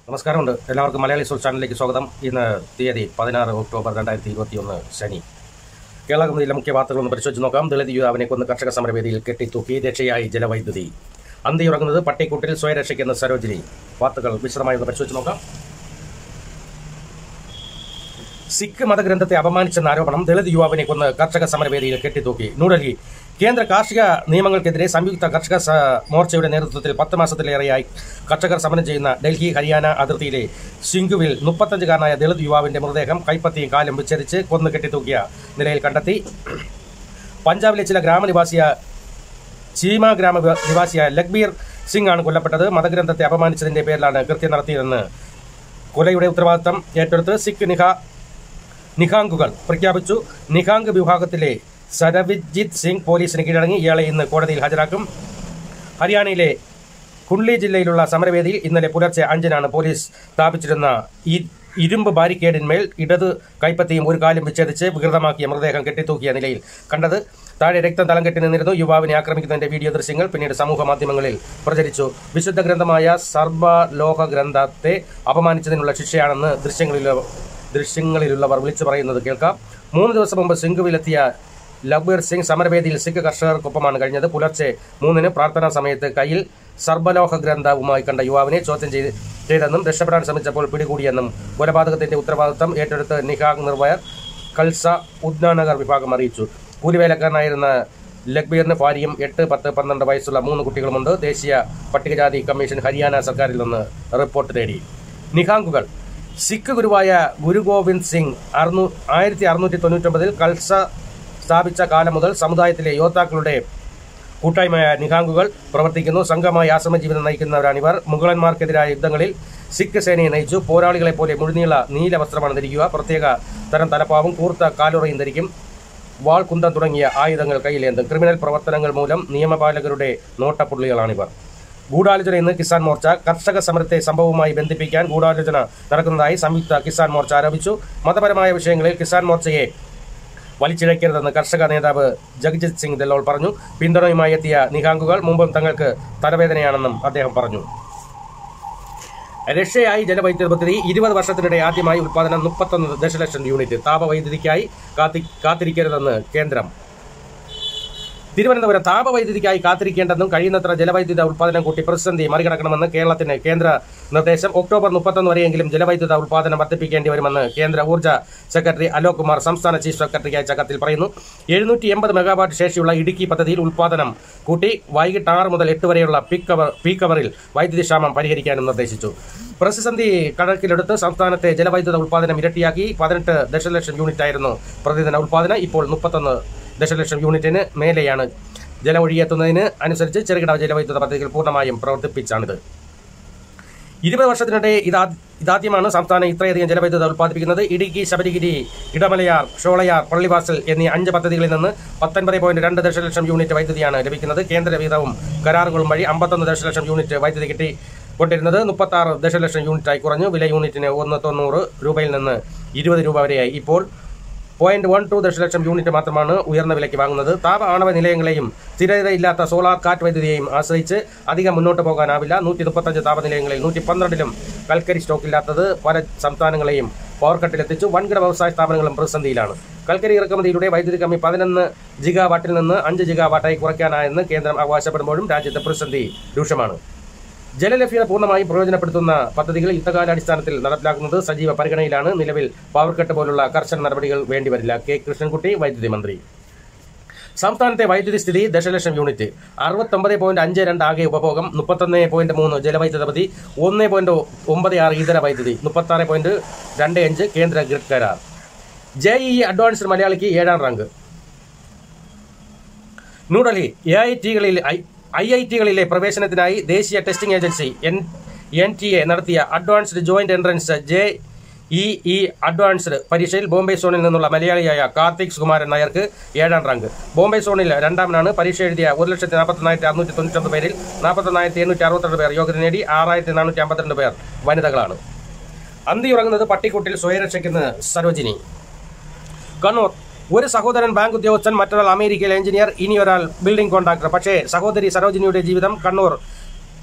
നമസ്കാരമുണ്ട് എല്ലാവർക്കും മലയാളി സോൾ ചാനലിലേക്ക് സ്വാഗതം ഇന്ന് തീയതി പതിനാറ് ഒക്ടോബർ രണ്ടായിരത്തി ഇരുപത്തിയൊന്ന് ശനി കേരള കമ്മിറ്റിയിലെ മുഖ്യ വാർത്തകളൊന്ന് പരിശോധിച്ച് നോക്കാം ദളിത് യുവാവിനെ കൊന്ന് കർഷക സമരവേദിയിൽ കെട്ടിത്തൂക്കി രക്ഷയായി ജലവൈദ്യുതി അന്തിയുറങ്ങുന്നത് പട്ടിക്കൂട്ടിൽ സ്വയരക്ഷയ്ക്കെന്ന് സരോജിനി വാർത്തകൾ വിശദമായി ഒന്ന് പരിശോധിച്ച് നോക്കാം സിഖ് മതഗ്രന്ഥത്തെ അപമാനിച്ചെന്ന ആരോപണം ദളിത് യുവാവിനെ കൊന്ന് കർഷക സമരവേദിയിൽ കെട്ടിത്തൂക്കി ന്യൂഡൽഹി കേന്ദ്ര കാർഷിക നിയമങ്ങൾക്കെതിരെ സംയുക്ത കർഷക സ- മോർച്ചയുടെ നേതൃത്വത്തിൽ പത്ത് മാസത്തിലേറെയായി കർഷകർ സമരം ചെയ്യുന്ന ഡൽഹി ഹരിയാന അതിർത്തിയിലെ സിംഗുവിൽ മുപ്പത്തഞ്ചുകാരനായ ദളിത് യുവാവിന്റെ മൃതദേഹം കൈപ്പത്തിയും കാലും വിച്ഛേദിച്ച് കൊന്നു കെട്ടിത്തൂക്കിയ നിലയിൽ കണ്ടെത്തി പഞ്ചാബിലെ ചില ഗ്രാമനിവാസിയ ചീമ ഗ്രാമ നിവാസിയായ ലഖ്ബീർ സിംഗ് ആണ് കൊല്ലപ്പെട്ടത് മതഗ്രന്ഥത്തെ അപമാനിച്ചതിന്റെ പേരിലാണ് കൃത്യം നടത്തിയതെന്ന് കൊലയുടെ ഉത്തരവാദിത്തം ഏറ്റെടുത്ത് സിഖ് നിഹ നിഹാങ്കുകൾ പ്രഖ്യാപിച്ചു നിഹാങ്ക് വിഭാഗത്തിലെ സരവിജിത് സിംഗ് പോലീസിന് കീഴടങ്ങി ഇയാളെ ഇന്ന് കോടതിയിൽ ഹാജരാക്കും ഹരിയാനയിലെ കുണ്ട്ലി ജില്ലയിലുള്ള സമരവേദിയിൽ ഇന്നലെ പുലർച്ചെ അഞ്ചിനാണ് പോലീസ് സ്ഥാപിച്ചിരുന്ന ഈ ഇരുമ്പ് ബാരിക്കേഡിന്മേൽ ഇടത് കൈപ്പത്തിയും ഒരു കാലും വിച്ഛേദിച്ച് വികൃതമാക്കിയ മൃതദേഹം കെട്ടിത്തൂക്കിയ നിലയിൽ കണ്ടത് താഴെ രക്തം തലം കെട്ടി നിന്നിരുന്നു യുവാവിനെ ആക്രമിക്കുന്നതിന്റെ വീഡിയോ ദൃശ്യങ്ങൾ പിന്നീട് സമൂഹ മാധ്യമങ്ങളിൽ പ്രചരിച്ചു വിശുദ്ധ ഗ്രന്ഥമായ സർവലോക ഗ്രന്ഥത്തെ അപമാനിച്ചതിനുള്ള ശിക്ഷയാണെന്ന് ദൃശ്യങ്ങളിലോ ദൃശ്യങ്ങളിലുള്ളവർ വിളിച്ചു പറയുന്നത് കേൾക്കാം മൂന്ന് ദിവസം മുമ്പ് സിംഗുവിലെത്തിയ ലഖ്ബീർ സിംഗ് സമരവേദിയിൽ സിഖ് കർഷകർക്കൊപ്പമാണ് കഴിഞ്ഞത് പുലർച്ചെ മൂന്നിന് പ്രാർത്ഥനാ സമയത്ത് കയ്യിൽ സർബലോഹ ഗ്രന്ഥവുമായി കണ്ട യുവാവിനെ ചോദ്യം ചെയ്ത് ചെയ്തെന്നും രക്ഷപ്പെടാൻ ശ്രമിച്ചപ്പോൾ പിടികൂടിയെന്നും കൊലപാതകത്തിന്റെ ഉത്തരവാദിത്തം ഏറ്റെടുത്ത് നിഹാഗ് നിർവയർ കൽസ ഉദ്നാനഗർ വിഭാഗം അറിയിച്ചു കൂലിവേലക്കാരനായിരുന്ന ലഖ്ബീറിന് ഭാര്യയും എട്ട് പത്ത് പന്ത്രണ്ട് വയസ്സുള്ള മൂന്ന് കുട്ടികളുമുണ്ട് ദേശീയ പട്ടികജാതി കമ്മീഷൻ ഹരിയാന സർക്കാരിൽ നിന്ന് റിപ്പോർട്ട് തേടി നിഹാങ്കുകൾ സിഖ് ഗുരുവായ ഗുരു ഗോവിന്ദ് സിംഗ് അറുന്നൂ ആയിരത്തി അറുന്നൂറ്റി തൊണ്ണൂറ്റൊമ്പതിൽ കൽസ സ്ഥാപിച്ച കാലം മുതൽ സമുദായത്തിലെ യോദ്ധാക്കളുടെ കൂട്ടായ്മയായ നിഹാങ്കുകൾ പ്രവർത്തിക്കുന്നു സംഘമായി ആശ്രമ ജീവിതം നയിക്കുന്നവരാണിവർ മുഗളന്മാർക്കെതിരായ യുദ്ധങ്ങളിൽ സിഖ് സേനയെ നയിച്ചു പോരാളികളെ പോലെ മുഴുനീള നീല വസ്ത്രമാണ് ധരിക്കുക പ്രത്യേക തരം തലപ്പാവും കൂർത്ത കാലുറയും ധരിക്കും വാൾ കുന്തം തുടങ്ങിയ ആയുധങ്ങൾ കയ്യിലേന്തും ക്രിമിനൽ പ്രവർത്തനങ്ങൾ മൂലം നിയമപാലകരുടെ നോട്ടപ്പുള്ളികളാണിവർ ഗൂഢാലോചന ഇന്ന് കിസാൻ മോർച്ച കർഷക സമരത്തെ സംഭവവുമായി ബന്ധിപ്പിക്കാൻ ഗൂഢാലോചന നടക്കുന്നതായി സംയുക്ത കിസാൻ മോർച്ച ആരോപിച്ചു മതപരമായ വിഷയങ്ങളിൽ കിസാൻ മോർച്ചയെ വലിച്ചിഴക്കരുതെന്ന് കർഷക നേതാവ് ജഗ്ജിത് സിംഗ് ദലോൾ പറഞ്ഞു പിന്തുണയുമായി എത്തിയ നിഹാങ്കുകൾ മുമ്പും തങ്ങൾക്ക് തലവേദനയാണെന്നും അദ്ദേഹം പറഞ്ഞു രക്ഷയായി ജലവൈദ്യുത പദ്ധതി ഇരുപത് വർഷത്തിനിടെ ആദ്യമായി ഉൽപാദനം മുപ്പത്തൊന്ന് ദശലക്ഷം യൂണിറ്റ് താപവൈദ്യുതിക്കായി കാത്തി കാത്തിരിക്കരുതെന്ന് കേന്ദ്രം തിരുവനന്തപുരം താപവൈദ്യുതിക്കായി കാത്തിരിക്കേണ്ടെന്നും കഴിയുന്നത്ര ജലവൈദ്യുത ഉൽപാദനം കൂട്ടി പ്രതിസന്ധി മറികടക്കണമെന്ന് കേരളത്തിന് കേന്ദ്ര നിർദ്ദേശം ഒക്ടോബർ മുപ്പത്തൊന്ന് വരെയെങ്കിലും ജലവൈദ്യുത ഉൽപാദനം വർദ്ധിപ്പിക്കേണ്ടി വരുമെന്ന് കേന്ദ്ര ഊർജ്ജ സെക്രട്ടറി അലോക് കുമാർ സംസ്ഥാന ചീഫ് സെക്രട്ടറിക്ക് അയച്ച കത്തിൽ പറയുന്നു എഴുന്നൂറ്റി എൺപത് മെഗാവാട്ട് ശേഷിയുള്ള ഇടുക്കി പദ്ധതിയിൽ ഉൽപാദനം കൂട്ടി വൈകിട്ട് ആറ് മുതൽ എട്ട് വരെയുള്ള പീക്ക് അവർ പീക്ക് അവറിൽ വൈദ്യുതി ക്ഷാമം പരിഹരിക്കാനും നിർദ്ദേശിച്ചു പ്രതിസന്ധി കണക്കിലെടുത്ത് സംസ്ഥാനത്തെ ജലവൈദ്യുത ഉൽപാദനം ഇരട്ടിയാക്കി പതിനെട്ട് ദശലക്ഷം യൂണിറ്റായിരുന്നു പ്രതിദിന ഉൽപാദനം ഇപ്പോൾ മുപ്പത്തൊന്ന് ദശലക്ഷം യൂണിറ്റിന് മേലെയാണ് ജലം ഒഴുകിയെത്തുന്നതിന് അനുസരിച്ച് ചെറുകിട ജലവൈദ്യുത പദ്ധതികൾ പൂർണ്ണമായും പ്രവർത്തിപ്പിച്ചാണിത് ഇരുപത് വർഷത്തിനിടെ ഇതാ ഇതാദ്യമാണ് സംസ്ഥാനം ഇത്രയധികം ജലവൈദ്യുത ഉൽപ്പാദിപ്പിക്കുന്നത് ഇടുക്കി ശബരിഗിരി ഇടമലയാർ ഷോളയാർ പള്ളിവാസൽ എന്നീ അഞ്ച് പദ്ധതികളിൽ നിന്ന് പത്തൊൻപത് പോയിന്റ് രണ്ട് ദശലക്ഷം യൂണിറ്റ് വൈദ്യുതിയാണ് ലഭിക്കുന്നത് കേന്ദ്ര വീതവും കരാറുകളും വഴി അമ്പത്തൊന്ന് ദശലക്ഷം യൂണിറ്റ് വൈദ്യുതി കിട്ടി കൊണ്ടിരുന്നത് മുപ്പത്തി ആറ് ദശലക്ഷം യൂണിറ്റായി കുറഞ്ഞു വില യൂണിറ്റിന് ഒന്ന് തൊണ്ണൂറ് രൂപയിൽ നിന്ന് ഇരുപത് രൂപ വരെയായി ഇപ്പോൾ പോയിന്റ് വൺ ടു ദശലക്ഷം യൂണിറ്റ് മാത്രമാണ് ഉയർന്ന വിലയ്ക്ക് വാങ്ങുന്നത് താപ ആണവ നിലയങ്ങളെയും സ്ഥിരതയില്ലാത്ത സോളാർ കാറ്റ് വൈദ്യുതിയെയും ആശ്രയിച്ച് അധികം മുന്നോട്ട് പോകാനാവില്ല നൂറ്റി മുപ്പത്തഞ്ച് താപനിലയങ്ങളിൽ നൂറ്റി പന്ത്രണ്ടിലും കൽക്കരി സ്റ്റോക്കില്ലാത്തത് പല സംസ്ഥാനങ്ങളെയും പവർ കട്ടിലെത്തിച്ചു വൻകിട വ്യവസായ സ്ഥാപനങ്ങളും പ്രതിസന്ധിയിലാണ് കൽക്കരി ഇറക്കുമതിയിലൂടെ വൈദ്യുതി കമ്മി പതിനൊന്ന് ജിഗാവാട്ടിൽ നിന്ന് അഞ്ച് ജിഗാവാട്ടായി കുറയ്ക്കാനായെന്ന് കേന്ദ്രം അവകാശപ്പെടുമ്പോഴും രാജ്യത്തെ പ്രതിസന്ധി രൂക്ഷമാണ് ജലലഭ്യത പൂർണ്ണമായും പ്രയോജനപ്പെടുത്തുന്ന പദ്ധതികൾ യുദ്ധകാലാടിസ്ഥാനത്തിൽ നടപ്പിലാക്കുന്നത് സജീവ പരിഗണനയിലാണ് നിലവിൽ പവർ കട്ട് പോലുള്ള കർശന നടപടികൾ വേണ്ടിവരില്ല കെ കൃഷ്ണൻകുട്ടി വൈദ്യുതി മന്ത്രി സംസ്ഥാനത്തെ വൈദ്യുതി സ്ഥിതി ദശലക്ഷം യൂണിറ്റ് അറുപത്തൊമ്പത് പോയിന്റ് അഞ്ച് രണ്ട് ആകെ ഉപഭോഗം മുപ്പത്തൊന്ന് പോയിന്റ് മൂന്ന് ജലവൈദ്യുത പദ്ധതി ഒന്ന് പോയിന്റ് ഒമ്പത് ആറ് ഇതര വൈദ്യുതി മുപ്പത്തി ആറ് പോയിന്റ് രണ്ട് അഞ്ച് കേന്ദ്ര ഗ്രിഡ് കരാർ ജെഇഇ അഡ്വാൻസ്ഡ് മലയാളിക്ക് ഏഴാം റാങ്ക് ന്യൂഡൽഹി എ ഐ ടികളിൽ ഐ ഐ ടികളിലെ പ്രവേശനത്തിനായി ദേശീയ testing agency N N T A നടത്തിയ advanced joint entrance J E E advanced പരീക്ഷയിൽ ബോംബെ സോണിൽ നിന്നുള്ള മലയാളിയായ കാർത്തിക് സുകുമാരൻ നായർക്ക് ഏഴാം റാങ്ക് ബോംബെ സോണിൽ രണ്ടാമനാണ് പരീക്ഷ എഴുതിയ ഒരു ലക്ഷത്തി നാൽപ്പത്തൊന്നായിരത്തി അറുന്നൂറ്റി തൊണ്ണൂറ്റൊമ്പത് പേരിൽ നാൽപ്പത്തൊന്നായിരത്തി എണ്ണൂറ്റി അറുപത്തിരണ്ട് പേർ യോഗ്യത നേടി ആറായിരത്തി നാനൂറ്റി അമ്പത്തിരണ്ട് പേർ വനിതകളാണ് അന്തിയുറങ്ങുന്നത് പട്ടിക്കൂട്ടിൽ സ്വയരക്ഷയ്ക്കുന്ന സരോജിനി കണ്ണൂർ ഒരു സഹോദരൻ ബാങ്ക് ഉദ്യോഗസ്ഥൻ മറ്റൊരാൾ അമേരിക്കയിലെ എഞ്ചിനീയർ ഇനി ഒരാൾ ബിൽഡിംഗ് കോൺട്രാക്ടർ പക്ഷേ സഹോദരി സരോജിനിയുടെ ജീവിതം കണ്ണൂർ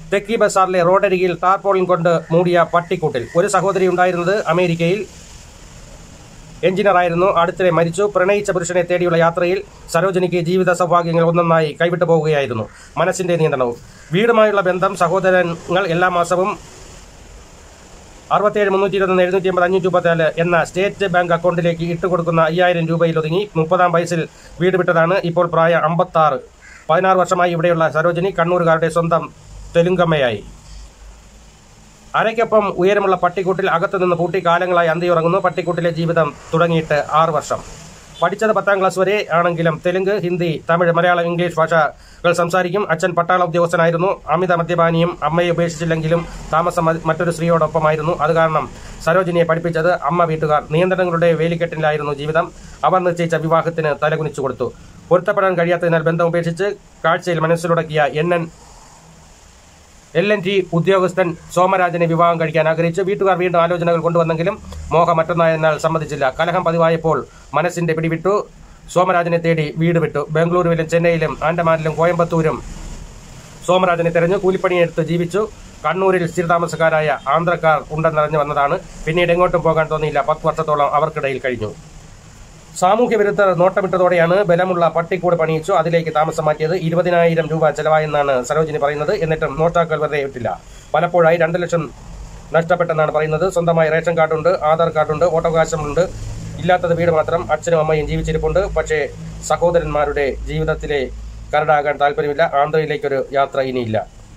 തെക്കി ബസാറിലെ റോഡരികിൽ ടാർപോളിൻ കൊണ്ട് മൂടിയ പട്ടിക്കൂട്ടിൽ ഒരു സഹോദരി ഉണ്ടായിരുന്നത് അമേരിക്കയിൽ എഞ്ചിനീയറായിരുന്നു അടുത്തിടെ മരിച്ചു പ്രണയിച്ച പുരുഷനെ തേടിയുള്ള യാത്രയിൽ സരോജിനിക്ക് ജീവിത സൗഭാഗ്യങ്ങൾ ഒന്നൊന്നായി കൈവിട്ടു പോവുകയായിരുന്നു മനസ്സിന്റെ നിയന്ത്രണവും വീടുമായുള്ള ബന്ധം സഹോദരങ്ങൾ എല്ലാ മാസവും അറുപത്തേഴ് മുന്നൂറ്റി ഇരുപത്തൊന്ന് എഴുന്നൂറ്റി അമ്പത് അഞ്ഞൂറ്റി മുപ്പത്തിനാല് എന്ന സ്റ്റേറ്റ് ബാങ്ക് അക്കൗണ്ടിലേക്ക് ഇട്ടുകൊടുക്കുന്ന അയ്യായിരം രൂപയിൽ ഒതുങ്ങി മുപ്പതാം വയസ്സിൽ വീട് വിട്ടതാണ് ഇപ്പോൾ പ്രായം അമ്പത്താറ് പതിനാറ് വർഷമായി ഇവിടെയുള്ള സരോജിനി കണ്ണൂരുകാരുടെ സ്വന്തം തെലുങ്കമ്മയായി അരയ്ക്കൊപ്പം ഉയരമുള്ള പട്ടിക്കൂട്ടിൽ അകത്തു നിന്ന് പൂട്ടി കാലങ്ങളായി അന്തിയുറങ്ങുന്നു പട്ടിക്കൂട്ടിലെ ജീവിതം തുടങ്ങിയിട്ട് ആറ് വർഷം പഠിച്ചത് പത്താം ക്ലാസ് വരെ ആണെങ്കിലും തെലുങ്ക് ഹിന്ദി തമിഴ് മലയാളം ഇംഗ്ലീഷ് ഭാഷകൾ സംസാരിക്കും അച്ഛൻ പട്ടാള ഉദ്യോഗസ്ഥനായിരുന്നു അമിത മദ്യപാനിയും അമ്മയെ ഉപേക്ഷിച്ചില്ലെങ്കിലും താമസം മ- മറ്റൊരു സ്ത്രീയോടൊപ്പമായിരുന്നു അത് കാരണം സരോജിനിയെ പഠിപ്പിച്ചത് അമ്മ വീട്ടുകാർ നിയന്ത്രണങ്ങളുടെ വേലിക്കെട്ടിലായിരുന്നു ജീവിതം അവർ നിശ്ചയിച്ച വിവാഹത്തിന് തലകുനിച്ചു കൊടുത്തു പൊരുത്തപ്പെടാൻ കഴിയാത്തതിനാൽ ബന്ധം ഉപേക്ഷിച്ച് കാഴ്ചയിൽ മനസ്സിലുടക്കിയ N N L N T ഉദ്യോഗസ്ഥൻ സോമരാജനെ വിവാഹം കഴിക്കാൻ ആഗ്രഹിച്ചു വീട്ടുകാർ വീണ്ടും ആലോചനകൾ കൊണ്ടുവന്നെങ്കിലും മോഹം മറ്റൊന്നായതിനാൽ സമ്മതിച്ചില്ല കലഹം പതിവായപ്പോൾ മനസ്സിന്റെ പിടിവിട്ടു സോമരാജനെ തേടി വീട് വിട്ടു ബംഗളൂരുവിലും ചെന്നൈയിലും ആൻഡമാനിലും കോയമ്പത്തൂരും സോമരാജനെ തെരഞ്ഞു കൂലിപ്പണിയെടുത്ത് ജീവിച്ചു കണ്ണൂരിൽ സ്ഥിരതാമസക്കാരായ ആന്ധ്രക്കാർ ഉണ്ടെന്നറിഞ്ഞു വന്നതാണ് പിന്നീട് എങ്ങോട്ടും പോകാൻ തോന്നിയില്ല പത്ത് വർഷത്തോളം അവർക്കിടയിൽ കഴിഞ്ഞു സാമൂഹ്യ വിരുദ്ധർ നോട്ടമിട്ടതോടെയാണ് ബലമുള്ള പട്ടിക്കൂട് പണിയിച്ചു അതിലേക്ക് താമസം മാറ്റിയത് ഇരുപതിനായിരം രൂപ ചെലവായെന്നാണ് സരോജിനി പറയുന്നത് എന്നിട്ടും നോട്ടാക്കൾ വെറുതെ വിട്ടില്ല പലപ്പോഴായി രണ്ട് ലക്ഷം നഷ്ടപ്പെട്ടെന്നാണ് പറയുന്നത് സ്വന്തമായി റേഷൻ കാർഡുണ്ട് ആധാർ കാർഡുണ്ട് വോട്ടവകാശമുണ്ട് ഇല്ലാത്തത് വീട് മാത്രം അച്ഛനും അമ്മയും ജീവിച്ചിരിപ്പുണ്ട് പക്ഷേ സഹോദരന്മാരുടെ ജീവിതത്തിലെ കരടാകാൻ താല്പര്യമില്ല ആന്ധ്രയിലേക്കൊരു യാത്ര ഇനിയില്ല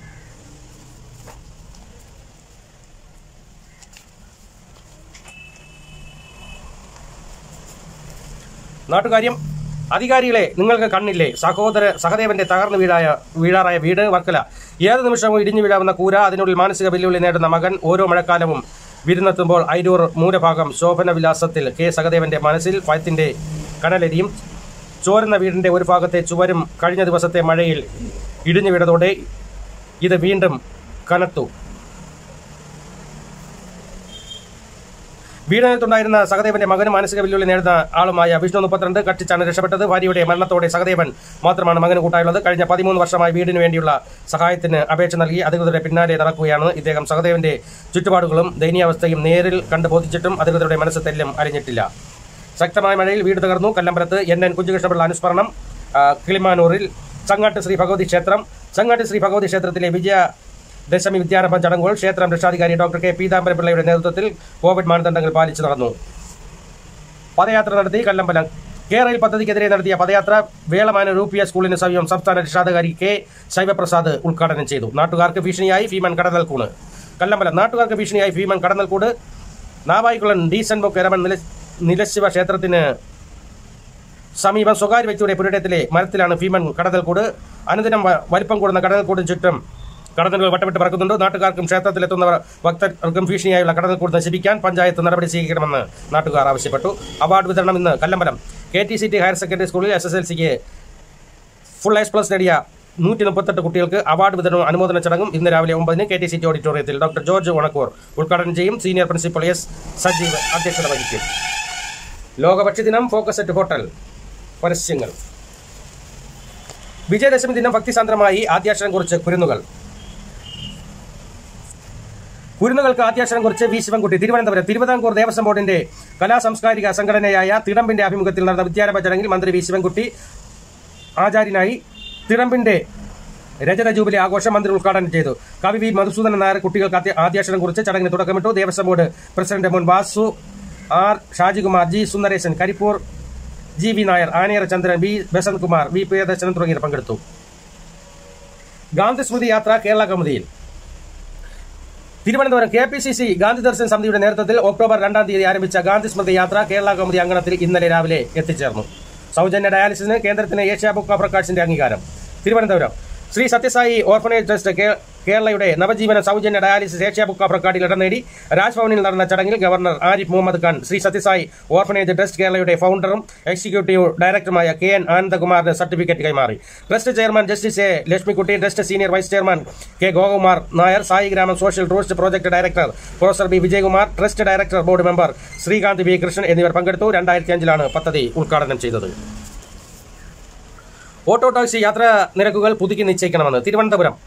നാട്ടുകാര്യം അധികാരികളെ നിങ്ങൾക്ക് കണ്ണില്ലേ സഹോദര സഹദേവന്റെ തകർന്നു വീഴായ വീഴാറായ വീട് വർക്കല ഏത് നിമിഷവും ഇടിഞ്ഞു വീഴാവുന്ന കൂര അതിനുള്ളിൽ മാനസിക വെല്ലുവിളി നേടുന്ന മകൻ ഓരോ മഴക്കാലവും വിരുന്നെത്തുമ്പോൾ ഐരൂർ മൂലഭാഗം ശോഭന വിലാസത്തിൽ കെ സഹദേവന്റെ മനസ്സിൽ ഭയത്തിന്റെ കനലരിയും ചോരുന്ന വീടിന്റെ ഒരു ഭാഗത്തെ ചുവരും കഴിഞ്ഞ ദിവസത്തെ മഴയിൽ ഇടിഞ്ഞു വീണതോടെ ഇത് വീണ്ടും കനത്തു വീടിനകത്തുണ്ടായിരുന്ന സഹദേവന്റെ മകന് മാനസിക വെല്ലുവിളി നേടുന്ന ആളുമായ വിഷ്ണു മുപ്പത്തിരണ്ട് കട്ടിച്ചാണ് രക്ഷപ്പെട്ടത് ഭാര്യയുടെ മരണത്തോടെ സഹദേവൻ മാത്രമാണ് മകന് കൂട്ടായുള്ളത് കഴിഞ്ഞ പതിമൂന്ന് വർഷമായി വീടിന് വേണ്ടിയുള്ള സഹായത്തിന് അപേക്ഷ നൽകി അധികൃതരുടെ പിന്നാലെ നടക്കുകയാണ് ഇദ്ദേഹം സഹദേവന്റെ ചുറ്റുപാടുകളും ദയനീയാവസ്ഥയും നേരിൽ കണ്ടു ബോധിച്ചിട്ടും അധികൃതരുടെ മനസ്സ് തെല്ലും അലിഞ്ഞിട്ടില്ല ശക്തമായ മഴയിൽ വീട് തകർന്നു കല്ലമ്പലത്ത് എൻ എൻ കുഞ്ചകൃഷ്ണപിള്ള അനുസ്മരണം ആ, കിളിമാനൂരിൽ ചങ്ങാട്ട് ശ്രീ ഭഗവതി ക്ഷേത്രം ചങ്ങാട്ട് ശ്രീ ഭഗവതി ക്ഷേത്രത്തിലെ വിജയ ദശമി വിദ്യാരംഭം ചടങ്ങുകൾ ക്ഷേത്രം രക്ഷാധികാരി ഡോക്ടർ കെ പീതാംബരപിള്ളയുടെ നേതൃത്വത്തിൽ കോവിഡ് മാനദണ്ഡങ്ങൾ പാലിച്ചു നടന്നു പദയാത്ര നടത്തി കല്ലമ്പലം കേരള പദ്ധതിക്കെതിരെ നടത്തിയ പദയാത്ര വേളമാന രൂപിയ സ്കൂളിന് സമീപം സംസ്ഥാന രക്ഷാധികാരി കെ ശൈവപ്രസാദ് ഉദ്ഘാടനം ചെയ്തു നാട്ടുകാർക്ക് ഭീഷണിയായി ഭീമൻ കടന്നൽക്കൂണ് കല്ലമ്പലം നാട്ടുകാർക്ക് ഭീഷണിയായി ഭീമൻ കടന്നൽക്കൂട് നാവായിക്കുളം ഡീസൻ ബുക്ക് എരമൻ നില നിലശിവ ക്ഷേത്രത്തിന് സമീപം സ്വകാര്യ വ്യക്തിയുടെ പുരയിടത്തിലെ മരത്തിലാണ് ഭീമൻ കടന്നൽക്കൂട് അനുദിനം വ- വലിപ്പം കൂടുന്ന കടന്നൽക്കൂടിന് ചുറ്റും കടന്നലുകൾ വട്ടമിട്ട് പറക്കുന്നുണ്ട് നാട്ടുകാർക്കും ക്ഷേത്രത്തിലെത്തുന്നവർ ഭക്തർക്കും ഭീഷണിയായുള്ള കടന്നൽക്കൂട് നശിപ്പിക്കാൻ പഞ്ചായത്ത് നടപടി സ്വീകരിക്കണമെന്ന് നാട്ടുകാർ ആവശ്യപ്പെട്ടു അവാർഡ് വിതരണം ഇന്ന് Kallambalam K T C T higher secondary സ്കൂളിൽ എസ് എസ് എൽ സിക്ക് ഫുൾ എസ് പ്ലസ് നേടിയ നൂറ്റി മുപ്പത്തെട്ട് കുട്ടികൾക്ക് അവാർഡ് വിതരണവും അനുമോദന ചടങ്ങും ഇന്ന് രാവിലെ ഒമ്പതിന് കെ ടി സി ടി ഓഡിറ്റോറിയത്തിൽ ഡോക്ടർ ജോർജ് ഉണക്കൂർ ഉദ്ഘാടനം ചെയ്യും സീനിയർ പ്രിൻസിപ്പൽ എസ് സജീവ് അധ്യക്ഷത വഹിക്കും ലോകഭക്ഷ്യ ദിനം ഫോക്കസ് അറ്റ് ഹോട്ടൽ പരസ്യങ്ങൾ വിജയദശമി ദിനം ഭക്തിസാന്ദ്രമായി ആദ്യാക്ഷരം കുറിച്ച് കുരുന്നുകൾ കുരുന്നുകൾക്ക് ആദ്യാക്ഷരം കുറിച്ച് വി ശിവൻകുട്ടി തിരുവനന്തപുരം തിരുവിതാംകൂർ ദേവസ്വം ബോർഡിന്റെ കലാ സാംസ്കാരിക സംഘടനയായ തിടമ്പിന്റെ ആഭിമുഖ്യത്തിൽ നടന്ന വിദ്യാരംഭ ചടങ്ങിൽ മന്ത്രി വി ശിവൻകുട്ടി ആചാര്യനായി തിടമ്പിന്റെ രജത ജൂബിലി ആഘോഷം മന്ത്രി ഉദ്ഘാടനം ചെയ്തു കവി വി മധുസൂദനൻ നായർ കുട്ടികൾക്ക് ആദ്യ- ആദ്യാക്ഷരം കുറിച്ച് ചടങ്ങിന് തുടക്കമിട്ടു ദേവസ്വം ബോർഡ് പ്രസിഡന്റ് മുൻ Vasu R Shajikumar G Sundaresan Karipoor G V Nair Aniyara Chandran B Basant Kumar V Priyadarsanan തുടങ്ങിയവർ പങ്കെടുത്തു ഗാന്ധി സ്മൃതി യാത്ര കേരള കൗമുദിയിൽ Thiruvananthapuram K P C C Gandhi Darshan സമിതിയുടെ നേതൃത്വത്തിൽ ഒക്ടോബർ രണ്ടാം തീയതി ആരംഭിച്ച ഗാന്ധി സ്മൃതി യാത്ര കേരള കൗമുദി അങ്കണത്തിൽ ഇന്നലെ രാവിലെ എത്തിച്ചേർന്നു സൗജന്യ ഡയാലിസിന് കേന്ദ്രത്തിന് ഏഷ്യ ബുക്ക് ഓഫ് റെക്കോർഡ്സിന്റെ അംഗീകാരം തിരുവനന്തപുരം ശ്രീ സത്യസായി ഓർഫനേജ് ട്രസ്റ്റ് കേ- കേരളയുടെ നവജീവന സൗജന്യ ഡയാലിസിസ് ഏഷ്യ ബുക്ക് ഓഫ് റെക്കോർഡിൽ ഇടം നേടി രാജ്ഭവനിൽ നടന്ന ചടങ്ങിൽ governor Arif Muhammad Khan Sri Sathya Sai orphanage trust കേരളയുടെ ഫൗണ്ടറും എക്സിക്യൂട്ടീവ് ഡയറക്ടറുമായ കെ എൻ ആനന്ദകുമാറിന് സർട്ടിഫിക്കറ്റ് കൈമാറി trust chairman justice A Lakshmikutty trust senior vice chairman K Gokumar Nair Sai ഗ്രാമം social tourist project director professor B Vijayakumar trust director board member Srikanth V Krishnan എന്നിവർ പങ്കെടുത്തു രണ്ടായിരത്തി അഞ്ചിലാണ് പദ്ധതി ഉദ്ഘാടനം ചെയ്തത് ഓട്ടോ ടാക്സി യാത്രാ നിരക്കുകൾ പുതുക്കി നിശ്ചയിക്കണമെന്ന് തിരുവനന്തപുരം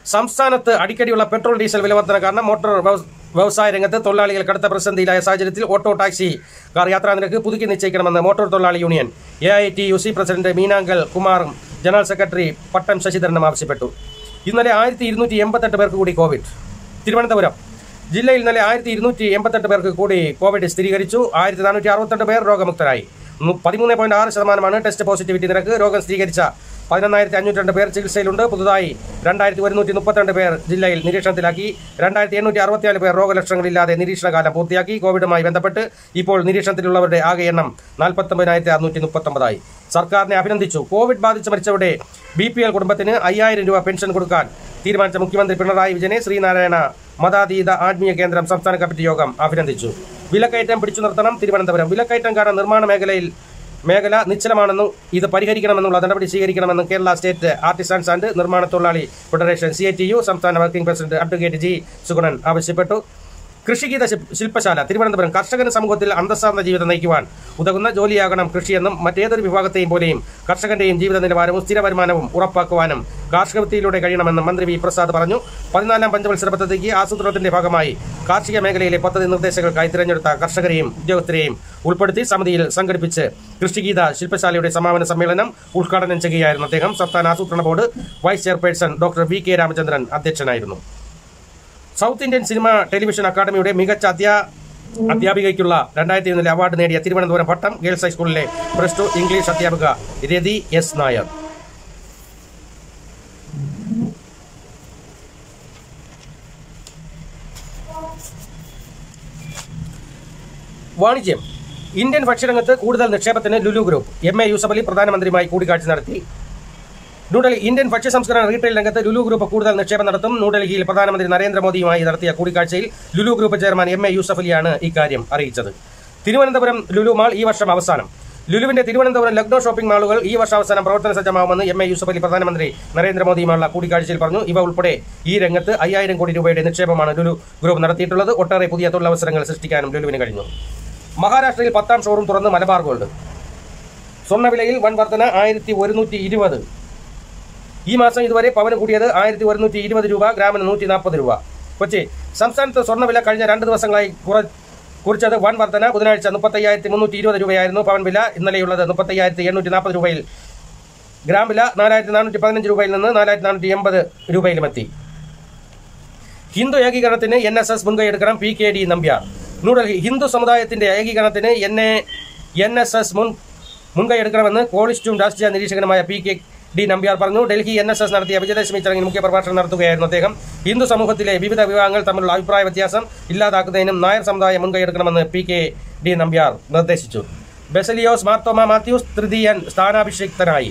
സംസ്ഥാനത്ത് അടിക്കടിയുള്ള പെട്രോൾ ഡീസൽ വില വർധന കാരണം മോട്ടോർ വ്യവ- വ്യവസായ രംഗത്ത് തൊഴിലാളികൾ കടുത്ത പ്രതിസന്ധിയിലായ സാഹചര്യത്തിൽ ഓട്ടോ ടാക്സി കാർ യാത്രാ നിരക്ക് പുതുക്കി നിശ്ചയിക്കണമെന്ന് മോട്ടോർ തൊഴിലാളി union A I T U C president Meenankal കുമാറും ജനറൽ സെക്രട്ടറി പട്ടം ശശിധരനും ആവശ്യപ്പെട്ടു ഇന്നലെ ആയിരത്തി ഇരുന്നൂറ്റി എൺപത്തെട്ട് പേർക്ക് കൂടി കോവിഡ് തിരുവനന്തപുരം ജില്ലയിൽ ഇന്നലെ ആയിരത്തി ഇരുന്നൂറ്റി എൺപത്തെട്ട് പേർക്ക് കൂടി കോവിഡ് സ്ഥിരീകരിച്ചു ആയിരത്തി നാനൂറ്റി അറുപത്തെട്ട് പേർ രോഗമുക്തരായി നു- പതിമൂന്ന് പോയിന്റ് ആറ് ശതമാനമാണ് ടെസ്റ്റ് പോസിറ്റിവിറ്റി നിരക്ക് രോഗം സ്ഥിരീകരിച്ച പതിനൊന്നായിരത്തി അഞ്ഞൂറ്റി രണ്ട് പേർ ചികിത്സയിലുണ്ട് പുതുതായി രണ്ടായിരത്തി ഒരുന്നൂറ്റി മുപ്പത്തിരണ്ട് പേർ ജില്ലയിൽ നിരീക്ഷണത്തിലാക്കി രണ്ടായിരത്തി എണ്ണൂറ്റി അറുപത്തിനാല് പേർ രോഗലക്ഷണങ്ങളില്ലാതെ നിരീക്ഷണകാലം പൂർത്തിയാക്കി കോവിഡുമായി ബന്ധപ്പെട്ട് ഇപ്പോൾ നിരീക്ഷണത്തിലുള്ളവരുടെ ആകെ എണ്ണം നാൽപ്പത്തൊമ്പതിനായിരത്തി അറുന്നൂറ്റി മുപ്പത്തൊമ്പതായി സർക്കാരിനെ അഭിനന്ദിച്ചു കോവിഡ് ബാധിച്ച് മരിച്ചവരുടെ ബി പി എൽ കുടുംബത്തിന് അയ്യായിരം രൂപ പെൻഷൻ കൊടുക്കാൻ തീരുമാനിച്ച മുഖ്യമന്ത്രി പിണറായി വിജയനെ ശ്രീനാരായണ മതാതീത ആത്മീയ കേന്ദ്രം സംസ്ഥാന കമ്മിറ്റി യോഗം അഭിനന്ദിച്ചു വിലക്കയറ്റം പിടിച്ചു നിർത്തണം തിരുവനന്തപുരം വിലക്കയറ്റം കാരണം നിർമ്മാണ മേഖലയിൽ മേഖല നിശ്ചലമാണെന്നും ഇത് പരിഹരിക്കണമെന്നുള്ള നടപടി സ്വീകരിക്കണമെന്നും കേരള സ്റ്റേറ്റ് ആർട്ടിസൻസ് ആൻഡ് നിർമ്മാണ തൊഴിലാളി ഫെഡറേഷൻ സി സംസ്ഥാന working president advocate G Sugunan ആവശ്യപ്പെട്ടു കൃഷിഗീത ശിൽ- ശില്പശാല തിരുവനന്തപുരം കർഷകന് സമൂഹത്തിൽ അന്തസ്സാർന്ന ജീവിതം നയിക്കുവാൻ ഉതകുന്ന ജോലിയാകണം കൃഷിയെന്നും മറ്റേതൊരു വിഭാഗത്തെയും പോലെയും കർഷകന്റെയും ജീവിത നിലവാരവും സ്ഥിര വരുമാനവും ഉറപ്പാക്കുവാനും കാർഷിക വൃത്തിയിലൂടെ കഴിയണമെന്നും മന്ത്രി വി പ്രസാദ് പറഞ്ഞു പതിനാലാം പഞ്ചവത്സര പദ്ധതിക്ക് ആസൂത്രണത്തിന്റെ ഭാഗമായി കാർഷിക മേഖലയിലെ പദ്ധതി നിർദ്ദേശങ്ങൾക്കായി തിരഞ്ഞെടുത്ത കർഷകരെയും ഉദ്യോഗസ്ഥരെയും ഉൾപ്പെടുത്തി സമിതിയിൽ സംഘടിപ്പിച്ച് കൃഷിഗീത ശില്പശാലയുടെ സമാപന സമ്മേളനം ഉദ്ഘാടനം ചെയ്യുകയായിരുന്നു അദ്ദേഹം സംസ്ഥാന ആസൂത്രണ board vice chairperson doctor V K Ramachandran അധ്യക്ഷനായിരുന്നു സൗത്ത് ഇന്ത്യൻ സിനിമ ടെലിവിഷൻ അക്കാദമിയുടെ മികച്ച അധ്യാ അധ്യാപികയ്ക്കുള്ള രണ്ടായിരത്തി ഒന്നിലെ അവാർഡ് നേടിയ തിരുവനന്തപുരം പട്ടം ഗേൾസ് ഹൈസ്കൂളിലെ പ്ലസ് ടു ഇംഗ്ലീഷ് അധ്യാപിക രതി എസ് നായർ വാണിജ്യം ഇന്ത്യൻ ഭക്ഷ്യരംഗത്ത് കൂടുതൽ നിക്ഷേപത്തിന് Lulu group M A Yusuff Ali പ്രധാനമന്ത്രിയുമായി കൂടിക്കാഴ്ച നടത്തി ന്യൂഡൽഹി ഇന്ത്യൻ ഭക്ഷ്യ സംസ്കരണ റീറ്റെയിൽ രംഗത്ത് ലുലു ഗ്രൂപ്പ് കൂടുതൽ നിക്ഷേപം നടത്തും ന്യൂഡൽഹിയിൽ പ്രധാനമന്ത്രി നരേന്ദ്രമോദിയുമായി നടത്തിയ കൂടിക്കാഴ്ചയിൽ Lulu group chairman M A Yusuff അലിയാണ് ഇക്കാര്യം അറിയിച്ചത് തിരുവനന്തപുരം ലുലു മാൾ ഈ വർഷം അവസാനം ലുലുവിന്റെ തിരുവനന്തപുരം ലക്നോ ഷോപ്പിംഗ് മാളുകൾ ഈ വർഷം അവസാനം പ്രവർത്തന സജ്ജമാവുമെന്ന് എം എ യൂസഫ് അലി പ്രധാനമന്ത്രി നരേന്ദ്രമോദിയുമായുള്ള കൂടിക്കാഴ്ചയിൽ പറഞ്ഞു ഇവ ഉൾപ്പെടെ ഈ രംഗത്ത് അയ്യായിരം കോടി രൂപയുടെ നിക്ഷേപമാണ് ലുലു ഗ്രൂപ്പ് നടത്തിയിട്ടുള്ളത് ഒട്ടേറെ പുതിയ തൊഴിലവസരങ്ങൾ സൃഷ്ടിക്കാനും ലുലുവിന് കഴിഞ്ഞു മഹാരാഷ്ട്രയിൽ പത്താം ഷോറൂം തുറന്ന് മലബാർ ഗോൾഡ് സ്വർണ്ണവിലയിൽ വൻ വർധന ആയിരത്തി ഒരുന്നൂറ്റി ഇരുപത് ഈ മാസം ഇതുവരെ പവന് കൂടിയത് ആയിരത്തി ഒരുന്നൂറ്റി ഇരുപത് രൂപ ഗ്രാമിന് നൂറ്റി നാൽപ്പത് രൂപ കൊച്ചി സംസ്ഥാനത്ത് സ്വർണ്ണവില കഴിഞ്ഞ രണ്ട് ദിവസങ്ങളായി കുറ കുറിച്ചത് വൻ വർധന ബുധനാഴ്ച മുപ്പത്തയ്യായിരത്തി മുന്നൂറ്റി ഇരുപത് രൂപയായിരുന്നു പവൻ വില ഇന്നലെയുള്ളത് മുപ്പത്തയ്യായിരത്തി എണ്ണൂറ്റി നാൽപ്പത് രൂപയിൽ ഗ്രാം വില നാലായിരത്തി നാനൂറ്റി പതിനഞ്ച് രൂപയിൽ നിന്ന് നാലായിരത്തി നാനൂറ്റി എൺപത് രൂപയിലുമെത്തി ഹിന്ദു ഏകീകരണത്തിന് എൻ എസ് എസ് മുൻകൈയെടുക്കണം P K D Nambiar New Delhi Hindu സമുദായത്തിന്റെ ഏകീകരണത്തിന് N A N S S മുൻ മുൻകൈയെടുക്കണമെന്ന് കോളിസ്റ്റും രാഷ്ട്രീയ നിരീക്ഷകനുമായ പി കെ ഡി നമ്പ്യാർ പറഞ്ഞു ഡൽഹി എൻ എസ് എസ് നടത്തിയ വിജയദശമി ചടങ്ങിൽ മുഖ്യ പ്രഭാഷണം നടത്തുകയായിരുന്നു അദ്ദേഹം ഹിന്ദു സമൂഹത്തിലെ വിവിധ വിഭാഗങ്ങൾ തമ്മിലുള്ള അഭിപ്രായ വ്യത്യാസം ഇല്ലാതാക്കുന്നതിനും നായർ സമുദായം മുൻകൈയെടുക്കണമെന്ന് പി കെ ഡി നമ്പ്യാർ നിർദ്ദേശിച്ചു ബെസലിയോസ് മാർത്തോമ മാത്യൂസ് തൃതീയൻ സ്ഥാനാഭിഷിക്തനായി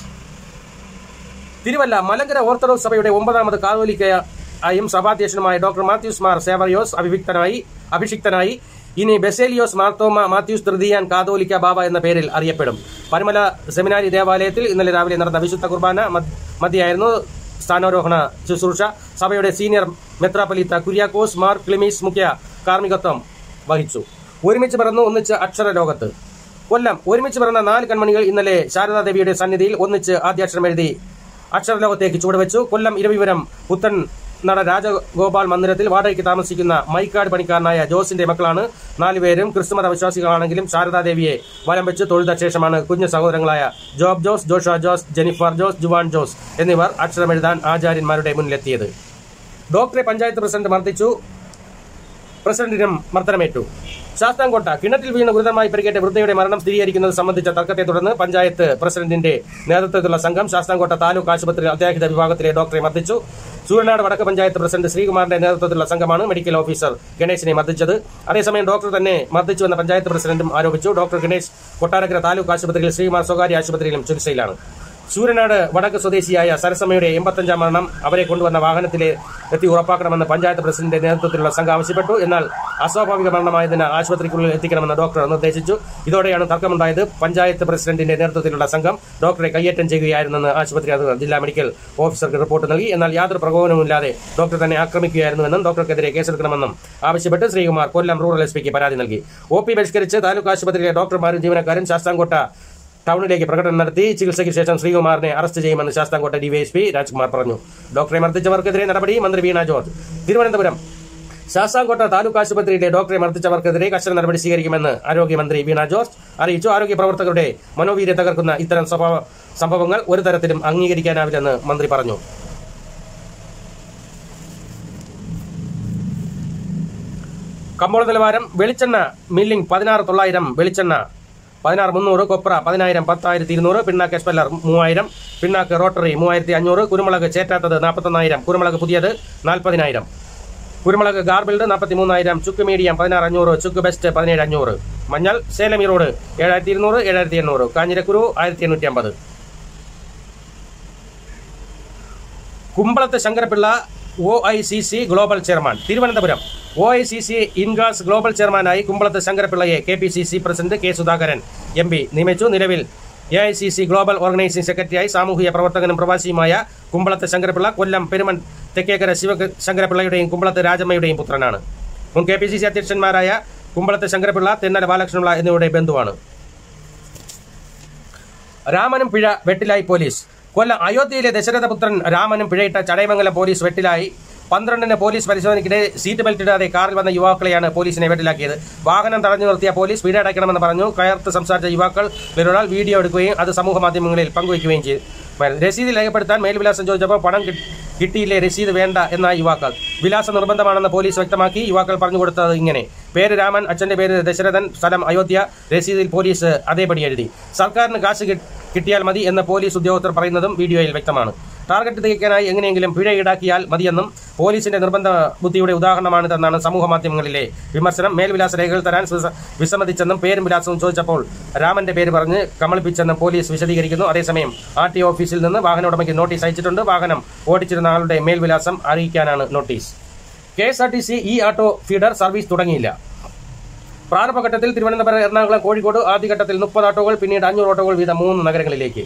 തിരുവല്ല മലങ്കര ഓർത്തഡോക്സ് സഭയുടെ ഒമ്പതാമത് കാതോലിക്കയായും സഭാധ്യക്ഷനുമായ ഡോക്ടർ മാത്യൂസ് മാർ സേവറിയോസ് അഭിഷിക്തനായി അഭിഷിക്തനായി ഇനി ബെസേലിയോസ് മാർത്തോമ മാത്യൂസ് തൃതീയാൻ കാതോലിക്ക ബാബ എന്ന പേരിൽ അറിയപ്പെടും പരമല സെമിനാരി ദേവാലയത്തിൽ ഇന്നലെ രാവിലെ നടന്ന വിശുദ്ധ കുർബാന മധ്യ- മധ്യയായിരുന്നു സ്ഥാനാരോഹണ ശുശ്രൂഷ സഭയുടെ സീനിയർ മെത്രാപൊലീത്ത കുര്യാക്കോസ് മാർ ക്ലിമീസ് മുഖ്യ കാർമ്മികത്വം വഹിച്ചു ഒരുമിച്ച് പിറന്നു ഒന്നിച്ച് അക്ഷര ലോകത്ത് കൊല്ലം ഒരുമിച്ച് പിറന്ന നാല് കൺമണികൾ ഇന്നലെ ശാരദാദേവിയുടെ സന്നിധിയിൽ ഒന്നിച്ച് ആദ്യാക്ഷരം എഴുതി അക്ഷരലോകത്തേക്ക് ചുവടുവെച്ചു കൊല്ലം ഇരവിപുരം പുത്തൻ നട രാജഗോപാൽ മന്ദിരത്തിൽ വാടകയ്ക്ക് താമസിക്കുന്ന മൈക്കാട് പണിക്കാരനായ ജോസിന്റെ മക്കളാണ് നാലുപേരും ക്രിസ്തുമത വിശ്വാസികളാണെങ്കിലും ശാരദാദേവിയെ വലം വെച്ച് തൊഴുത ശേഷമാണ് കുഞ്ഞു സഹോദരങ്ങളായ Job Jose Josha Jose Jennifer Jose Juan Jose എന്നിവർ അക്ഷരമെഴുതാൻ ആചാര്യന്മാരുടെ മുന്നിലെത്തിയത് ഡോക്ടറെ പഞ്ചായത്ത് പ്രസിഡന്റ് മർദ്ദിച്ചു പ്രസിഡന്റിനും മർദ്ദനമേറ്റു ശാസ്താംകോട്ട കിണറ്റിൽ വീണ് ഗുരുതരമായി പരിക്കേറ്റ വൃദ്ധയുടെ മരണം സ്ഥിരീകരിക്കുന്നത് സംബന്ധിച്ച തർക്കത്തെ തുടർന്ന് പഞ്ചായത്ത് പ്രസിഡന്റിന്റെ നേതൃത്വത്തിലുള്ള സംഘം ശാസ്താംകോട്ട താലൂക്ക് ആശുപത്രി അത്യാഹിത വിഭാഗത്തിലെ ഡോക്ടറെ മർദ്ദിച്ചു സൂര്യനാട് വടക്ക് പഞ്ചായത്ത് പ്രസിഡന്റ് ശ്രീകുമാറിന്റെ നേതൃത്വത്തിലുള്ള സംഘമാണ് മെഡിക്കൽ ഓഫീസർ ഗണേശിനെ മർദ്ദിച്ചത് അതേസമയം ഡോക്ടർ തന്നെ മർദ്ദിച്ചുവെന്ന പഞ്ചായത്ത് പ്രസിഡന്റും ആരോപിച്ചു ഡോക്ടർ ഗണേശ് കൊട്ടാരക്കര താലൂക്ക് ആശുപത്രിയിൽ ശ്രീകുമാർ സ്വകാര്യ ആശുപത്രിയിലും ചികിത്സയിലാണ് സൂര്യനാട് വടക്ക് സ്വദേശിയായ സരസമ്മയുടെ എൺപത്തഞ്ചാം മരണം അവരെ കൊണ്ടുവന്ന വാഹനത്തിലെ എത്തി ഉറപ്പാക്കണമെന്ന് പഞ്ചായത്ത് പ്രസിഡന്റിന്റെ നേതൃത്വത്തിലുള്ള സംഘം ആവശ്യപ്പെട്ടു എന്നാൽ അസ്വാഭാവിക മരണമായതിന് ആശുപത്രിക്കുള്ളിൽ എത്തിക്കണമെന്ന് ഡോക്ടർ നിർദ്ദേശിച്ചു ഇതോടെയാണ് തർക്കമുണ്ടായത് പഞ്ചായത്ത് പ്രസിഡന്റിന്റെ നേതൃത്വത്തിലുള്ള സംഘം ഡോക്ടറെ കയ്യേറ്റം ചെയ്യുകയായിരുന്നെന്ന് ആശുപത്രി അധികൃതർ ജില്ലാ മെഡിക്കൽ ഓഫീസർക്ക് റിപ്പോർട്ട് നൽകി എന്നാൽ യാതൊരു പ്രകോപനവുമില്ലാതെ ഡോക്ടർ തന്നെ ആക്രമിക്കുകയായിരുന്നുവെന്നും ഡോക്ടർക്കെതിരെ കേസെടുക്കണമെന്നും ആവശ്യപ്പെട്ട് ശ്രീകുമാർ കൊല്ലം റൂറൽ എസ് പിക്ക് പരാതി നൽകി ഒ പി ബഹിഷ്കരിച്ച് താലൂക്ക് ആശുപത്രിയിലെ ഡോക്ടർമാരും ജീവനക്കാരും ശാസ്താംകോട്ട ടൗണിലേക്ക് പ്രകടനം നടത്തി ചികിത്സയ്ക്ക് ശേഷം ശ്രീകുമാറിനെ അറസ്റ്റ് ചെയ്യുമെന്ന് ശാസ്താംകോട്ട ഡിവൈഎസ്പി രാജ്കുമാർ പറഞ്ഞു ഡോക്ടറെ മർദ്ദിച്ചവർക്കെതിരെ നടപടി മന്ത്രി വീണ ജോർജ് തിരുവനന്തപുരം ശാസ്താംകോട്ട താലൂക്ക് ആശുപത്രിയിലെ ഡോക്ടറെ മർദ്ദിച്ചവർക്കെതിരെ കർശന നടപടി സ്വീകരിക്കുമെന്ന് ആരോഗ്യമന്ത്രി വീണ ജോർജ് അറിയിച്ചു ആരോഗ്യ പ്രവർത്തകരുടെ മനോവീര്യം തകർക്കുന്ന ഇത്തരം സ്വഭാവ- സംഭവങ്ങൾ ഒരു തരത്തിലും അംഗീകരിക്കാനാവില്ലെന്ന് മന്ത്രി പറഞ്ഞു കമ്പോള നിലവാരം വെളിച്ചെണ്ണ മില്ലിംഗ് പതിനാറ് തൊള്ളായിരം വെളിച്ചെണ്ണ പതിനാറ് മുന്നൂറ് കൊപ്ര പതിനായിരം പത്തായിരത്തി ഇരുന്നൂറ് പിണ്ണാക്ക് എസ്പെല്ലർ മൂവായിരം പിണ്ണാക്ക് റോട്ടറി മൂവായിരത്തി അഞ്ഞൂറ് കുരുമുളക് ചേറ്റാത്തത് നാൽപ്പത്തൊന്നായിരം കുരുമുളക് പുതിയത് നാൽപ്പതിനായിരം കുരുമുളക് ഗാർബിൾഡ് നാൽപ്പത്തി മൂന്നായിരം ചുക്ക് മീഡിയം പതിനാറ് അഞ്ഞൂറ് ചുക്ക് ബെസ്റ്റ് പതിനേഴ് അഞ്ഞൂറ് മഞ്ഞൾ സേലം ഈറോഡ് ഏഴായിരത്തി ഇരുന്നൂറ് ഏഴായിരത്തി എണ്ണൂറ് കാഞ്ഞിരക്കുരു ആയിരത്തി എണ്ണൂറ്റി അമ്പത് Kumbalath Sankarapillai O I C C global chairman Thiruvananthapuram O I C C ഇൻഗാസ് ഗ്ലോബൽ ചെയർമാനായി കുമ്പളത്ത് ശങ്കരപിള്ളയെ K P C C president K Sudhakaran M P നിയമിച്ചു നിലവിൽ A I C C global organising സെക്രട്ടറിയായി സാമൂഹിക പ്രവർത്തകനും പ്രവാസിയുമായ കുമ്പളത്ത് ശങ്കരപിള്ള കൊല്ലം പെരുമൺ തെക്കേക്കര ശിവ ശങ്കരപിള്ളയുടെയും കുമ്പളത്ത് രാജമ്മയുടെയും പുത്രനാണ് മുൻ കെ പി സി സി അധ്യക്ഷന്മാരായ കുമ്പളത്ത് ശങ്കരപിള്ള തെന്നല ബാലകൃഷ്ണപിള്ള എന്നിവരുടെ ബന്ധുവാണ് രാമനും പിഴ വെട്ടിലായി പോലീസ് കൊല്ലം അയോധ്യയിലെ ദശരഥപുത്രൻ രാമനും പിഴയിട്ട ചടയമംഗലം പോലീസ് വെട്ടിലായി പന്ത്രണ്ടിന് പോലീസ് പരിശോധനയ്ക്കിടെ സീറ്റ് ബെൽറ്റ് ഇടാതെ കാറിൽ വന്ന യുവാക്കളെയാണ് പോലീസിനെ വെട്ടിലാക്കിയത് വാഹനം തടഞ്ഞു നിർത്തിയ പോലീസ് വീട് അടയ്ക്കണമെന്ന് പറഞ്ഞു കയർത്ത് സംസാരിച്ച യുവാക്കൾ ഒരാൾ വീഡിയോ എടുക്കുകയും അത് സമൂഹ മാധ്യമങ്ങളിൽ പങ്കുവയ്ക്കുകയും ചെയ്തു രസീത് രേഖപ്പെടുത്താൻ മേൽവിലാസം ചോദിച്ചപ്പോൾ പണം കിട്ടി- കിട്ടിയില്ലേ രസീത് വേണ്ട എന്ന യുവാക്കൾ വിലാസം നിർബന്ധമാണെന്ന് പോലീസ് വ്യക്തമാക്കി യുവാക്കൾ പറഞ്ഞു കൊടുത്തത് ഇങ്ങനെ പേര് രാമൻ അച്ഛന്റെ പേര് ദശരഥൻ സ്ഥലം അയോധ്യ രസീതിൽ പോലീസ് അതേപടി എഴുതി സർക്കാരിന് കാശ് കി- കിട്ടിയാൽ മതി എന്ന് പോലീസ് ഉദ്യോഗസ്ഥർ പറയുന്നതും വീഡിയോയിൽ വ്യക്തമാണ് ടാർഗറ്റ് തികയ്ക്കാനായി എങ്ങനെയെങ്കിലും പിഴ ഈടാക്കിയാൽ മതിയെന്നും പോലീസിന്റെ നിർബന്ധ ബുദ്ധിയുടെ ഉദാഹരണമാണിതെന്നാണ് സമൂഹ മാധ്യമങ്ങളിലെ വിമർശനം മേൽവിലാസ രേഖകൾ തരാൻ വിസ- വിസമ്മതിച്ചെന്നും പേരും വിലാസവും ചോദിച്ചപ്പോൾ രാമന്റെ പേര് പറഞ്ഞ് കമളിപ്പിച്ചെന്നും പോലീസ് വിശദീകരിക്കുന്നു അതേസമയം ആർ ടി ഓഫീസിൽ നിന്ന് വാഹന ഉടമയ്ക്ക് നോട്ടീസ് അയച്ചിട്ടുണ്ട് വാഹനം ഓടിച്ചിരുന്ന ആളുടെ മേൽവിലാസം അറിയിക്കാനാണ് notice K S R T C E auto feeder service തുടങ്ങിയില്ല പ്രാരംഭഘട്ടത്തിൽ തിരുവനന്തപുരം എറണാകുളം കോഴിക്കോട് ആദ്യഘട്ടത്തിൽ മുപ്പത് ഓട്ടോകൾ പിന്നീട് അഞ്ഞൂറ് ഓട്ടോകൾ വീതം മൂന്ന് നഗരങ്ങളിലേക്ക്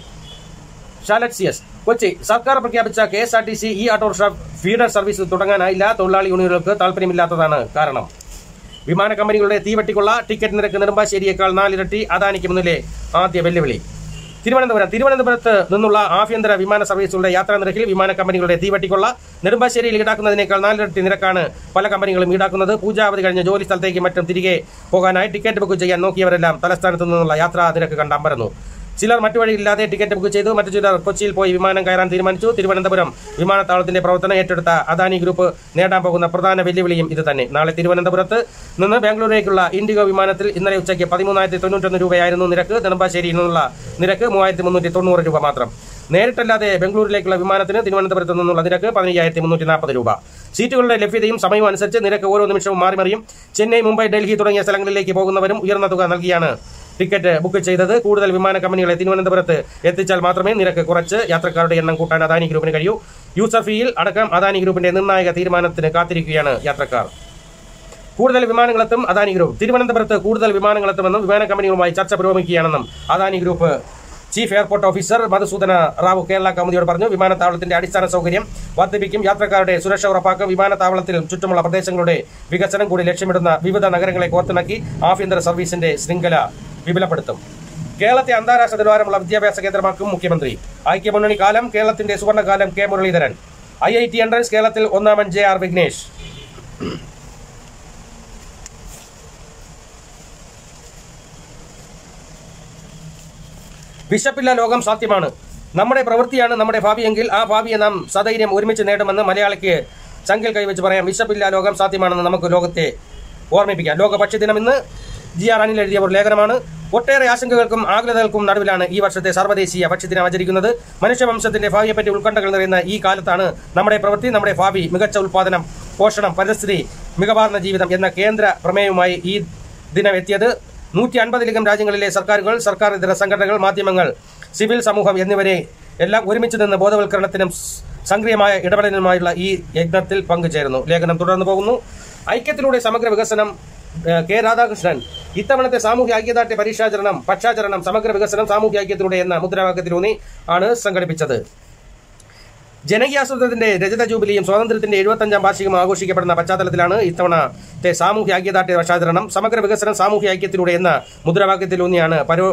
ഷാലറ്റ് സി എസ് കൊച്ചി സർക്കാർ പ്രഖ്യാപിച്ച K S R T C ഈ ഓട്ടോറിക്ഷ ഫീഡർ സർവീസ് തുടങ്ങാനായില്ല തൊഴിലാളി യൂണിയനുകൾക്ക് താല്പര്യമില്ലാത്തതാണ് കാരണം വിമാന കമ്പനികളുടെ തീവട്ടിക്കുള്ള ടിക്കറ്റ് നിരക്ക് നെടുമ്പാശ്ശേരിയേക്കാൾ നാലിരട്ടി അദാനിക്ക് മുന്നിലെ ആദ്യ വെല്ലുവിളി തിരുവനന്തപുരം തിരുവനന്തപുരത്ത് നിന്നുള്ള ആഭ്യന്തര വിമാന സർവീസുകളുടെ യാത്രാ നിരക്കിൽ വിമാന കമ്പനികളുടെ തീവട്ടിക്കുള്ള നെടുമ്പാശ്ശേരിയിൽ ഈടാക്കുന്നതിനേക്കാൾ നാലിരട്ടി നിരക്കാണ് പല കമ്പനികളും ഈടാക്കുന്നത് പൂജാവധി കഴിഞ്ഞ് ജോലി സ്ഥലത്തേക്ക് മറ്റും തിരികെ പോകാനായി ടിക്കറ്റ് ബുക്ക് ചെയ്യാൻ നോക്കിയവരെല്ലാം തലസ്ഥാനത്ത് നിന്നുള്ള യാത്രാ നിരക്ക് കണ്ട് അമ്പരന്നു ചിലർ മറ്റു വഴിയില്ലാതെ ടിക്കറ്റ് ബുക്ക് ചെയ്തു മറ്റു ചിലർ കൊച്ചിയിൽ പോയി വിമാനം കയറാൻ തീരുമാനിച്ചു തിരുവനന്തപുരം വിമാനത്താവളത്തിന്റെ പ്രവർത്തനം ഏറ്റെടുത്ത അദാനി ഗ്രൂപ്പ് നേടാൻ പോകുന്ന പ്രധാന വെല്ലുവിളിയും ഇത് തന്നെ നാളെ തിരുവനന്തപുരത്ത് നിന്ന് ബാംഗ്ലൂരിലേക്കുള്ള ഇൻഡിഗോ വിമാനത്തിൽ ഇന്നലെ ഉച്ചയ്ക്ക് പതിമൂന്നായിരത്തി തൊണ്ണൂറ്റൊന്ന് രൂപയായിരുന്നു നിരക്ക് നെടുമ്പാശ്ശേരിയിൽ നിന്നുള്ള നിരക്ക് മൂവായിരത്തി മുന്നൂറ്റി തൊണ്ണൂറ് രൂപ മാത്രം നേരിട്ടല്ലാതെ ബംഗളൂരിലേക്കുള്ള വിമാനത്തിന് തിരുവനന്തപുരത്ത് നിന്നുള്ള നിരക്ക് പതിനയ്യായിരത്തി മുന്നൂറ്റി നാൽപ്പത് രൂപ സീറ്റുകളുടെ ലഭ്യതയും സമയവും അനുസരിച്ച് നിരക്ക് ഓരോ നിമിഷവും മാറി മറിയും ചെന്നൈ മുംബൈ ഡൽഹി തുടങ്ങിയ സ്ഥലങ്ങളിലേക്ക് പോകുന്നവരും ഉയർന്ന തുക നൽകിയാണ് ടിക്കറ്റ് ബുക്ക് ചെയ്തത് കൂടുതൽ വിമാന കമ്പനികളെ തിരുവനന്തപുരത്ത് എത്തിച്ചാൽ മാത്രമേ നിരക്ക് കുറച്ച് യാത്രക്കാരുടെ എണ്ണം കൂട്ടാൻ അദാനി ഗ്രൂപ്പിന് കഴിയൂ യൂസർ ഫീയിൽ അടക്കം അദാനി ഗ്രൂപ്പിന്റെ നിർണായക തീരുമാനത്തിന് കാത്തിരിക്കുകയാണ് യാത്രക്കാർ കൂടുതൽ വിമാനങ്ങളെത്തും അദാനി ഗ്രൂപ്പ് തിരുവനന്തപുരത്ത് കൂടുതൽ വിമാനങ്ങളെത്തുമെന്നും വിമാന കമ്പനികളുമായി ചർച്ച പുരോഗമിക്കുകയാണെന്നും Adani group chief airport officer Madhusudana Rao Kerala കൗമുദിയോട് പറഞ്ഞു വിമാനത്താവളത്തിന്റെ അടിസ്ഥാന സൗകര്യം വർദ്ധിപ്പിക്കും യാത്രക്കാരുടെ സുരക്ഷ ഉറപ്പാക്കും വിമാനത്താവളത്തിൽ ചുറ്റുമുള്ള പ്രദേശങ്ങളുടെ വികസനം കൂടി ലക്ഷ്യമിടുന്ന വിവിധ നഗരങ്ങളെ കോർത്തിണക്കി ആഭ്യന്തര സർവീസിന്റെ ശൃംഖല വിപുലപ്പെടുത്തും കേരളത്തെ അന്താരാഷ്ട്ര നിലവാരമുള്ള വിദ്യാഭ്യാസ കേന്ദ്രമാക്കും മുഖ്യമന്ത്രി ഐക്യമുന്നണി കാലം കേരളത്തിന്റെ സുവർണകാലം K Muraleedharan I I T entrance കേരളത്തിൽ ഒന്നാമൻ ജെ ആർ വിഘ്നേഷ് വിശപ്പില്ല ലോകം സാധ്യമാണ് നമ്മുടെ പ്രവൃത്തിയാണ് നമ്മുടെ ഭാവിയെങ്കിൽ ആ ഭാവിയെ നാം സധൈര്യം ഒരുമിച്ച് നേടുമെന്ന് മലയാളിക്ക് ചങ്കിൽ കൈവച്ച് പറയാം വിശപ്പില്ല ലോകം സാധ്യമാണെന്ന് നമുക്ക് ലോകത്തെ ഓർമ്മിപ്പിക്കാം ലോക ഭക്ഷ്യദിനം ഇന്ന് ജി ആർ അനിൽ എഴുതിയ ഒരു ലേഖനമാണ് ഒട്ടേറെ ആശങ്കകൾക്കും ആകുലതകൾക്കും നടുവിലാണ് ഈ വർഷത്തെ സർവ്വദേശീയ ഭക്ഷ്യദിനം ആചരിക്കുന്നത് മനുഷ്യവംശത്തിന്റെ ഭാവിയെപ്പറ്റി ഉത്കണ്ഠകൾ നിറയുന്ന ഈ കാലത്താണ് നമ്മുടെ പ്രവൃത്തി നമ്മുടെ ഭാവി മികച്ച ഉൽപാദനം പോഷണം പരിസ്ഥിതി മികവാർന്ന ജീവിതം എന്ന കേന്ദ്ര പ്രമേയവുമായി ഈ ദിനം എത്തിയത് നൂറ്റി അൻപതിലധികം രാജ്യങ്ങളിലെ സർക്കാരുകൾ സർക്കാർ ഇതര സംഘടനകൾ മാധ്യമങ്ങൾ സിവിൽ സമൂഹം എന്നിവരെ എല്ലാം ഒരുമിച്ച് നിന്ന് ബോധവൽക്കരണത്തിനും സ് സക്രിയമായ ഇടപെടലിനുമായുള്ള ഈ യജ്ഞത്തിൽ പങ്കുചേരുന്നു ലേഖനം തുടർന്നു പോകുന്നു ഐക്യത്തിലൂടെ സമഗ്ര വികസനം ഏഹ്, കെ രാധാകൃഷ്ണൻ ഇത്തവണത്തെ സാമൂഹ്യ ഐക്യദാർഢ്യ പരീക്ഷാചരണം പക്ഷാചരണം സമഗ്ര വികസനം സാമൂഹ്യ ഐക്യത്തിലൂടെ എന്ന മുദ്രാവാക്യത്തിലൂന്നി ആണ് സംഘടിപ്പിച്ചത് ജനകീയാസൂത്രണത്തിന്റെ രജത ജൂബിലിയും സ്വാതന്ത്ര്യത്തിന്റെ എഴുപത്തഞ്ചാം വാർഷികം ആഘോഷിക്കപ്പെടുന്ന പശ്ചാത്തലത്തിലാണ് ഇത്തവണത്തെ സാമൂഹ്യ ഐക്യദാർഢ്യ പക്ഷാചരണം സമഗ്ര വികസനം സാമൂഹ്യ ഐക്യത്തിലൂടെ എന്ന മുദ്രാവാക്യത്തിലൂന്നിയാണ് പരോ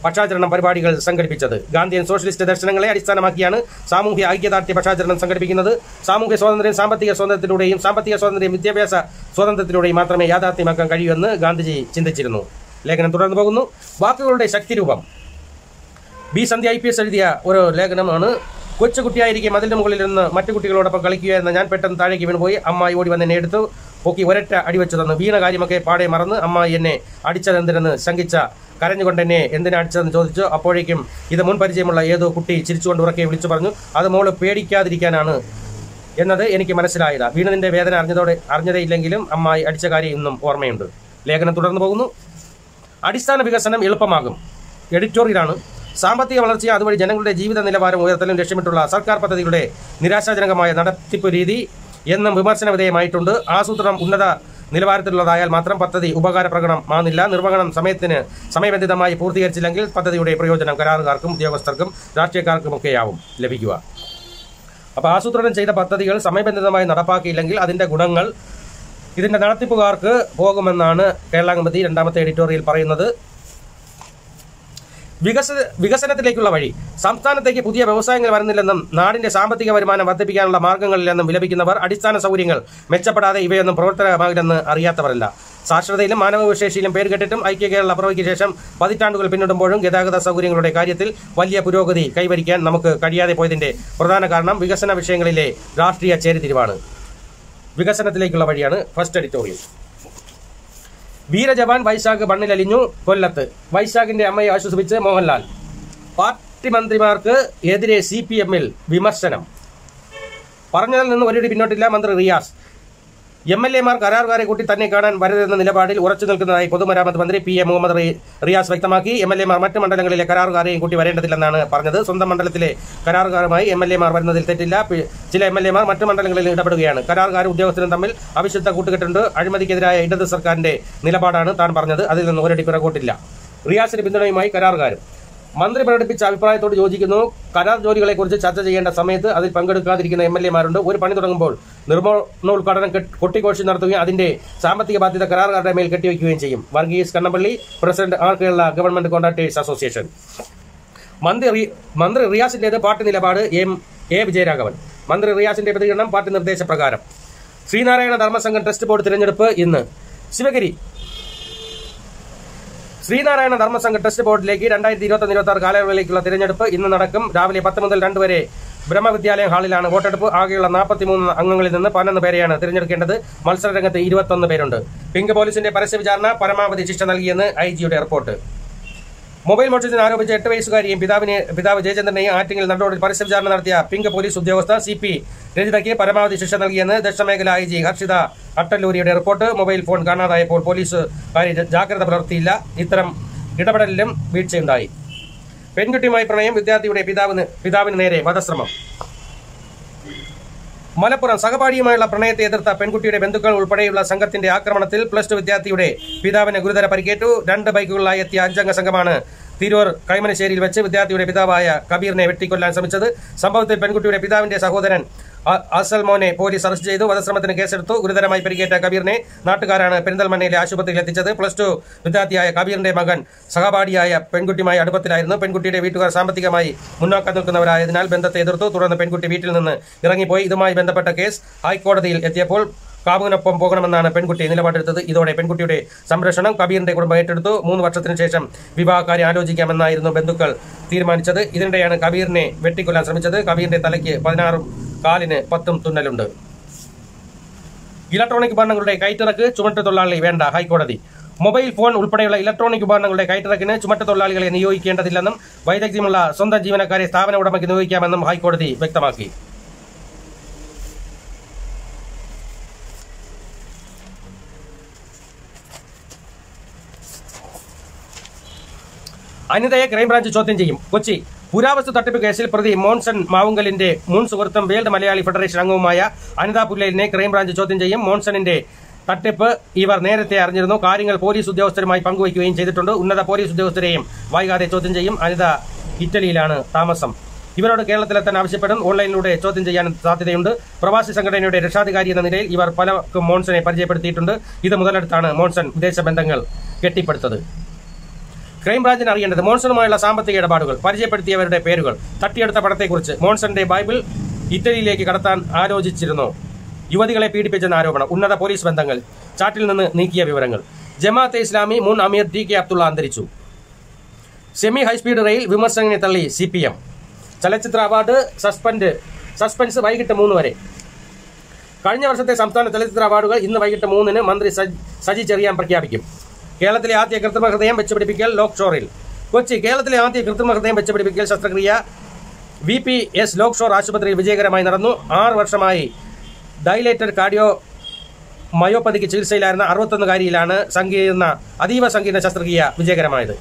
പക്ഷാചരണം പരിപാടികൾ സംഘടിപ്പിച്ചത് ഗാന്ധിയൻ സോഷ്യലിസ്റ്റ് ദർശനങ്ങളെ അടിസ്ഥാനമാക്കിയാണ് സാമൂഹ്യ ഐക്യദാർഢ്യ പക്ഷാചരണം സംഘടിപ്പിക്കുന്നത് സാമൂഹ്യ സ്വാതന്ത്ര്യം സാമ്പത്തിക സ്വാതന്ത്ര്യത്തിലൂടെയും സാമ്പത്തിക സ്വാതന്ത്ര്യം വിദ്യാഭ്യാസ സ്വാതന്ത്ര്യത്തിലൂടെയും മാത്രമേ യാഥാർത്ഥ്യമാക്കാൻ കഴിയൂ എന്ന് ഗാന്ധിജി ചിന്തിച്ചിരുന്നു ലേഖനം തുടർന്നു പോകുന്നു വാക്കുകളുടെ ശക്തിരൂപം B Sandhya I P S എഴുതിയ ഒരു ലേഖനമാണ് കൊച്ചുകുട്ടിയായിരിക്കെ മതിലിന് മുകളിൽ നിന്ന് മറ്റു കുട്ടികളോടൊപ്പം കളിക്കുകയായിരുന്ന ഞാൻ പെട്ടെന്ന് താഴേക്ക് വീണുപോയി അമ്മായി ഓടി വന്ന് എന്നെ എടുത്തു പൊക്കി ഒരൊറ്റ അടിവെച്ചു തന്നു വീണ കാര്യമൊക്കെ പാടെ മറന്ന് അമ്മായി എന്നെ അടിച്ചതെന്തിനെന്ന് ശങ്കിച്ച കരഞ്ഞുകൊണ്ട് എന്നെ എന്തിനാ അടിച്ചതെന്ന് ചോദിച്ചു അപ്പോഴേക്കും ഇത് മുൻ പരിചയമുള്ള ഏതോ കുട്ടി ചിരിച്ചുകൊണ്ട് ഉറക്കെ വിളിച്ചു പറഞ്ഞു അത് മോള് പേടിക്കാതിരിക്കാനാണ് എന്നത് എനിക്ക് മനസ്സിലായത് വീണതിന്റെ വേദന അറിഞ്ഞതോടെ അറിഞ്ഞതേ ഇല്ലെങ്കിലും അമ്മായി അടിച്ച കാര്യം ഇന്നും ഓർമ്മയുണ്ട് ലേഖനം തുടർന്നു പോകുന്നു അടിസ്ഥാന വികസനം എളുപ്പമാകും എഡിറ്റോറിയലാണ് സാമ്പത്തിക വളർച്ചയും അതുവഴി ജനങ്ങളുടെ ജീവിത നിലവാരം ഉയർത്തലും ലക്ഷ്യമിട്ടുള്ള സർക്കാർ പദ്ധതികളുടെ നിരാശാജനകമായ നടത്തിപ്പ് രീതി എന്നും വിമർശന വിധേയമായിട്ടുണ്ട് ആസൂത്രണം ഉന്നത നിലവാരത്തിലുള്ളതായാൽ മാത്രം പദ്ധതി ഉപകാരപ്രകടമാകുന്നില്ല നിർവഹണം സമയത്തിന് സമയബന്ധിതമായി പൂർത്തീകരിച്ചില്ലെങ്കിൽ പദ്ധതിയുടെ പ്രയോജനം കരാറുകാർക്കും ഉദ്യോഗസ്ഥർക്കും രാഷ്ട്രീയക്കാർക്കുമൊക്കെയാവും ലഭിക്കുക അപ്പോൾ ആസൂത്രണം ചെയ്ത പദ്ധതികൾ സമയബന്ധിതമായി നടപ്പാക്കിയില്ലെങ്കിൽ അതിന്റെ ഗുണങ്ങൾ ഇതിന്റെ നടത്തിപ്പുകാർക്ക് പോകുമെന്നാണ് കേരള കമ്മിറ്റി രണ്ടാമത്തെ എഡിറ്റോറിയൽ പറയുന്നത് വികസന വികസനത്തിലേക്കുള്ള വഴി സംസ്ഥാനത്തേക്ക് പുതിയ വ്യവസായങ്ങൾ വരുന്നില്ലെന്നും നാടിന്റെ സാമ്പത്തിക വരുമാനം വർദ്ധിപ്പിക്കാനുള്ള മാർഗങ്ങളില്ലെന്നും വിലപിക്കുന്നവർ അടിസ്ഥാന സൗകര്യങ്ങൾ മെച്ചപ്പെടാതെ ഇവയൊന്നും പ്രവർത്തനമാകില്ലെന്ന് അറിയാത്തവരല്ല സാക്ഷരതയിലും മാനവവിശേഷിയിലും പേര് കേട്ടിട്ടും ഐക്യ കേരള പിറവിക്ക് ശേഷം പതിറ്റാണ്ടുകൾ പിന്നിടുമ്പോഴും ഗതാഗത സൗകര്യങ്ങളുടെ കാര്യത്തിൽ വലിയ പുരോഗതി കൈവരിക്കാൻ നമുക്ക് കഴിയാതെ പോയതിന്റെ പ്രധാന കാരണം വികസന വിഷയങ്ങളിലെ രാഷ്ട്രീയ ചേരിതിരിവാണ് വികസനത്തിലേക്കുള്ള വഴിയാണ് ഫസ്റ്റ് എഡിറ്റോറിയൽ വീരജവാൻ വൈശാഖ് മണ്ണിലലിഞ്ഞു കൊല്ലത്ത് വൈശാഖിന്റെ അമ്മയെ ആശ്വസിപ്പിച്ച് മോഹൻലാൽ പാർട്ടി മന്ത്രിമാർക്ക് എതിരെ സി പി എമ്മിൽ വിമർശനം പറഞ്ഞതിൽ നിന്ന് ഒരിടി പിന്നോട്ടില്ല മന്ത്രി റിയാസ് എം എൽ എമാർ കരാറുകാരെ കൂട്ടി തന്നെ കാണാൻ വരരുതെന്ന നിലപാടിൽ ഉറച്ചു നിൽക്കുന്നതായി പൊതുമരാമത്ത് മന്ത്രി പി എ മുഹമ്മദ് റി- റിയാസ് വ്യക്തമാക്കി എം എൽ എമാർ മറ്റ് മണ്ഡലങ്ങളിലെ കരാറുകാരെയും കൂട്ടി വരേണ്ടതില്ലെന്നാണ് പറഞ്ഞത് സ്വന്തം മണ്ഡലത്തിലെ കരാറുകാരുമായി എം എൽ എമാർ വരുന്നതിൽ തെറ്റില്ല പി- ചില എം എൽ എമാർ മറ്റ് മണ്ഡലങ്ങളിൽ ഇടപെടുകയാണ് കരാറുകാരും ഉദ്യോഗസ്ഥരും തമ്മിൽ അവിശുദ്ധ കൂട്ടുകെട്ടുണ്ട് അഴിമതിക്കെതിരായ ഇടത് സർക്കാരിന്റെ നിലപാടാണ് താൻ പറഞ്ഞത് അതിൽ നിന്ന് ഒരടി പിറകോട്ടില്ല റിയാസിന് പിന്തുണയുമായി കരാറുകാരും മന്ത്രി പ്രകടിപ്പിച്ച അഭിപ്രായത്തോട് യോജിക്കുന്നു കരാർ ജോലികളെക്കുറിച്ച് ചർച്ച ചെയ്യേണ്ട സമയത്ത് അതിൽ പങ്കെടുക്കാതിരിക്കുന്ന എം എൽ എമാരുണ്ട് ഒരു പണി തുടങ്ങുമ്പോൾ നിർമ്മാണോദ്ഘാടനം കെട്ട്- കൊട്ടിഘോഷി നടത്തുകയും അതിന്റെ സാമ്പത്തിക ബാധ്യത കരാറുകാരുടെ മേൽ കെട്ടിവെക്കുകയും ചെയ്യും Varghese Kannappally president R Kerala government contractors association മന്ത്രി റി- മന്ത്രി റിയാസിന്റേത് പാർട്ടി നിലപാട് എം എ വിജയരാഘവൻ മന്ത്രി റിയാസിന്റെ പ്രതികരണം പാർട്ടി നിർദ്ദേശപ്രകാരം ശ്രീനാരായണ ധർമ്മസംഘം ട്രസ്റ്റ് ബോർഡ് തിരഞ്ഞെടുപ്പ് ഇന്ന് ശിവഗിരി ശ്രീനാരായണ ധർമ്മസംഘ ട്രസ്റ്റ് ബോർഡിലേക്ക് രണ്ടായിരത്തി ഇരുപത്തി ഇരുപത്തി ആറ് കാലയളവിലേക്കുള്ള തിരഞ്ഞെടുപ്പ് ഇന്ന് നടക്കും രാവിലെ പത്ത് മുതൽ രണ്ട് വരെ ബ്രഹ്മവിദ്യാലയം ഹാളിലാണ് വോട്ടെടുപ്പ് ആകെയുള്ള നാൽപ്പത്തിമൂന്ന് അംഗങ്ങളിൽ നിന്ന് പതിനൊന്ന് പേരെയാണ് തിരഞ്ഞെടുക്കേണ്ടത് മത്സരരംഗത്ത് ഇരുപത്തൊന്ന് പേരുണ്ട് പിങ്ക് പോലീസിന്റെ പരസ്യ വിചാരണ പരമാവധി ശിക്ഷ നൽകിയെന്ന് ഐ ജിയുടെ റിപ്പോർട്ട് മൊബൈൽ മോഷണത്തിന് ആരോപിച്ച എട്ട് വയസ്സുകാരിയും പിതാവിനെ പിതാവ് ജയചന്ദ്രനെയും ആറ്റിങ്ങിൽ നടുറോഡിൽ പരസ്യ വിചാരണ നടത്തിയ പിങ്ക് പോലീസ് ഉദ്യോഗസ്ഥ സി പി രജിതയ്ക്ക് പരമാവധി ശിക്ഷ നൽകിയെന്ന് ദക്ഷിണമേഖല ഐ ജി ഹർഷിത അട്ടല്ലൂരിയുടെ റിപ്പോർട്ട് മൊബൈൽ ഫോൺ കാണാതായപ്പോൾ പോലീസുകാരി ജാഗ്രത പുലർത്തിയില്ല ഇത്തരം ഇടപെടലിലും വീഴ്ചയുണ്ടായി പെൺകുട്ടിയുമായി പ്രണയം വിദ്യാർത്ഥിയുടെ പിതാവിന് പിതാവിന് നേരെ വധശ്രമം മലപ്പുറം സഹപാഠിയുമായുള്ള പ്രണയത്തെ എതിർത്ത പെൺകുട്ടിയുടെ ബന്ധുക്കൾ ഉൾപ്പെടെയുള്ള സംഘത്തിന്റെ ആക്രമണത്തിൽ പ്ലസ് ടു വിദ്യാർത്ഥിയുടെ പിതാവിന് ഗുരുതര പരിക്കേറ്റു രണ്ട് ബൈക്കുകളിലായി എത്തിയ അഞ്ചംഗ സംഘമാണ് തിരൂർ കൈമനശ്ശേരിയിൽ വെച്ച് വിദ്യാർത്ഥിയുടെ പിതാവായ കബീറിനെ വെട്ടിക്കൊല്ലാൻ ശ്രമിച്ചത് സംഭവത്തിൽ പെൺകുട്ടിയുടെ പിതാവിന്റെ സഹോദരൻ അ- അസൽ മോനെ പോലീസ് അറസ്റ്റ് ചെയ്തു വധശ്രമത്തിന് കേസെടുത്തു ഗുരുതരമായി പരിക്കേറ്റ കബീറിനെ നാട്ടുകാരാണ് പെരിന്തൽമണ്ണയിലെ ആശുപത്രിയിൽ എത്തിച്ചത് പ്ലസ് ടു വിദ്യാർത്ഥിയായ കബീറിന്റെ മകൻ സഹപാഠിയായ പെൺകുട്ടിയുമായി അടുപ്പത്തിലായിരുന്നു പെൺകുട്ടിയുടെ വീട്ടുകാർ സാമ്പത്തികമായി മുന്നോക്കം നിൽക്കുന്നവരായതിനാൽ ബന്ധത്തെ എതിർത്തു തുടർന്ന് പെൺകുട്ടി വീട്ടിൽ നിന്ന് ഇറങ്ങിപ്പോയി ഇതുമായി ബന്ധപ്പെട്ട കേസ് ഹൈക്കോടതിയിൽ എത്തിയപ്പോൾ കാബുവിനൊപ്പം പോകണമെന്നാണ് പെൺകുട്ടി നിലപാടെടുത്തത് ഇതോടെ പെൺകുട്ടിയുടെ സംരക്ഷണം കബീറിന്റെ കുടുംബം ഏറ്റെടുത്തു മൂന്ന് വർഷത്തിനു ശേഷം വിവാഹകാര്യം ആലോചിക്കാമെന്നായിരുന്നു ബന്ധുക്കൾ തീരുമാനിച്ചത് ഇതിനിടെയാണ് കബീറിനെ വെട്ടിക്കൊല്ലാൻ ശ്രമിച്ചത് കബീറിന്റെ തലയ്ക്ക് പതിനാറും കാലിന് പത്തും തുന്നലുണ്ട് ഇലക്ട്രോണിക് ഉപകരണങ്ങളുടെ കയറ്റിറക്ക് ചുമട്ട് തൊഴിലാളി വേണ്ട ഹൈക്കോടതി മൊബൈൽ ഫോൺ ഉൾപ്പെടെയുള്ള ഇലക്ട്രോണിക് ഉപകരണങ്ങളുടെ കയറ്റിറക്കിന് ചുമട്ട് തൊഴിലാളികളെ നിയോഗിക്കേണ്ടതില്ലെന്നും വൈദഗ്ധ്യമുള്ള സ്വന്തം ജീവനക്കാരെ സ്ഥാപന ഉടമയ്ക്ക് നിയോഗിക്കാമെന്നും ഹൈക്കോടതി വ്യക്തമാക്കി അനിതയെ ക്രൈംബ്രാഞ്ച് ചോദ്യം ചെയ്യും കൊച്ചി പുരാവസ്തു തട്ടിപ്പ് കേസിൽ പ്രതി മോൺസൺ മാവുങ്കലിന്റെ മുൻ സുഹൃത്തും വേൾഡ് മലയാളി ഫെഡറേഷൻ അംഗവുമായ അനിത പുല്ലലിനെ ക്രൈംബ്രാഞ്ച് ചോദ്യം ചെയ്യും മോൺസണിന്റെ തട്ടിപ്പ് ഇവർ നേരത്തെ അറിഞ്ഞിരുന്നു കാര്യങ്ങൾ പോലീസ് ഉദ്യോഗസ്ഥരുമായി പങ്കുവയ്ക്കുകയും ചെയ്തിട്ടുണ്ട് ഉന്നത പോലീസ് ഉദ്യോഗസ്ഥരെയും വൈകാതെ ചോദ്യം ചെയ്യും അനിത ഇറ്റലിയിലാണ് താമസം ഇവരോട് കേരളത്തിലെത്താൻ ആവശ്യപ്പെടും ഓൺലൈനിലൂടെ ചോദ്യം ചെയ്യാൻ സാധ്യതയുണ്ട് പ്രവാസി സംഘടനയുടെ രക്ഷാധികാരി എന്ന നിലയിൽ ഇവർ പലർക്കും മോൺസനെ പരിചയപ്പെടുത്തിയിട്ടുണ്ട് ഇത് മുതലെടുത്താണ് മോൺസൺ വിദേശ ബന്ധങ്ങൾ കെട്ടിപ്പടുത്തത് ക്രൈംബ്രാഞ്ചിന് അറിയേണ്ടത് മോൺസണുമായുള്ള സാമ്പത്തിക ഇടപാടുകൾ പരിചയപ്പെടുത്തിയവരുടെ പേരുകൾ തട്ടിയെടുത്ത പണത്തെക്കുറിച്ച് മോൺസന്റെ ബൈബിൾ ഇറ്റലിയിലേക്ക് കടത്താൻ ആലോചിച്ചിരുന്നു യുവതികളെ പീഡിപ്പിച്ചെന്ന ആരോപണം ഉന്നത പോലീസ് ബന്ധങ്ങൾ ചാറ്റിൽ നിന്ന് നീക്കിയ വിവരങ്ങൾ ജമാഅത്തെ ഇസ്ലാമി മുൻ അമീർ ടി കെ അബ്ദുള്ള അന്തരിച്ചു സെമി ഹൈസ്പീഡ് റെയിൽ വിമർശകനെ തള്ളി സി പി എം ചലച്ചിത്ര അവാർഡ് സസ്പെൻഡ് സസ്പെൻസ് വൈകിട്ട് മൂന്ന് വരെ കഴിഞ്ഞ വർഷത്തെ സംസ്ഥാന ചലച്ചിത്ര അവാർഡുകൾ ഇന്ന് വൈകിട്ട് മൂന്നിന് മന്ത്രി സജി- സജി ചെറിയാൻ പ്രഖ്യാപിക്കും കേരളത്തിലെ ആദ്യ കൃത്രിമ ഹൃദയം വെച്ചുപിടിപ്പിക്കൽ ലോക് ഷോറിൽ കൊച്ചി കേരളത്തിലെ ആദ്യ കൃത്രിമ ഹൃദയം വെച്ചുപിടിപ്പിക്കൽ ശസ്ത്രക്രിയ V P S Lakeshore ആശുപത്രിയിൽ വിജയകരമായി നടന്നു ആറ് വർഷമായി ഡൈലേറ്റഡ് കാർഡിയോ മയോപ്പതിക്ക് ചികിത്സയിലായിരുന്ന അറുപത്തൊന്നുകാരിയിലാണ് സങ്കീർണ അതീവ സങ്കീർണ ശസ്ത്രക്രിയ വിജയകരമായത്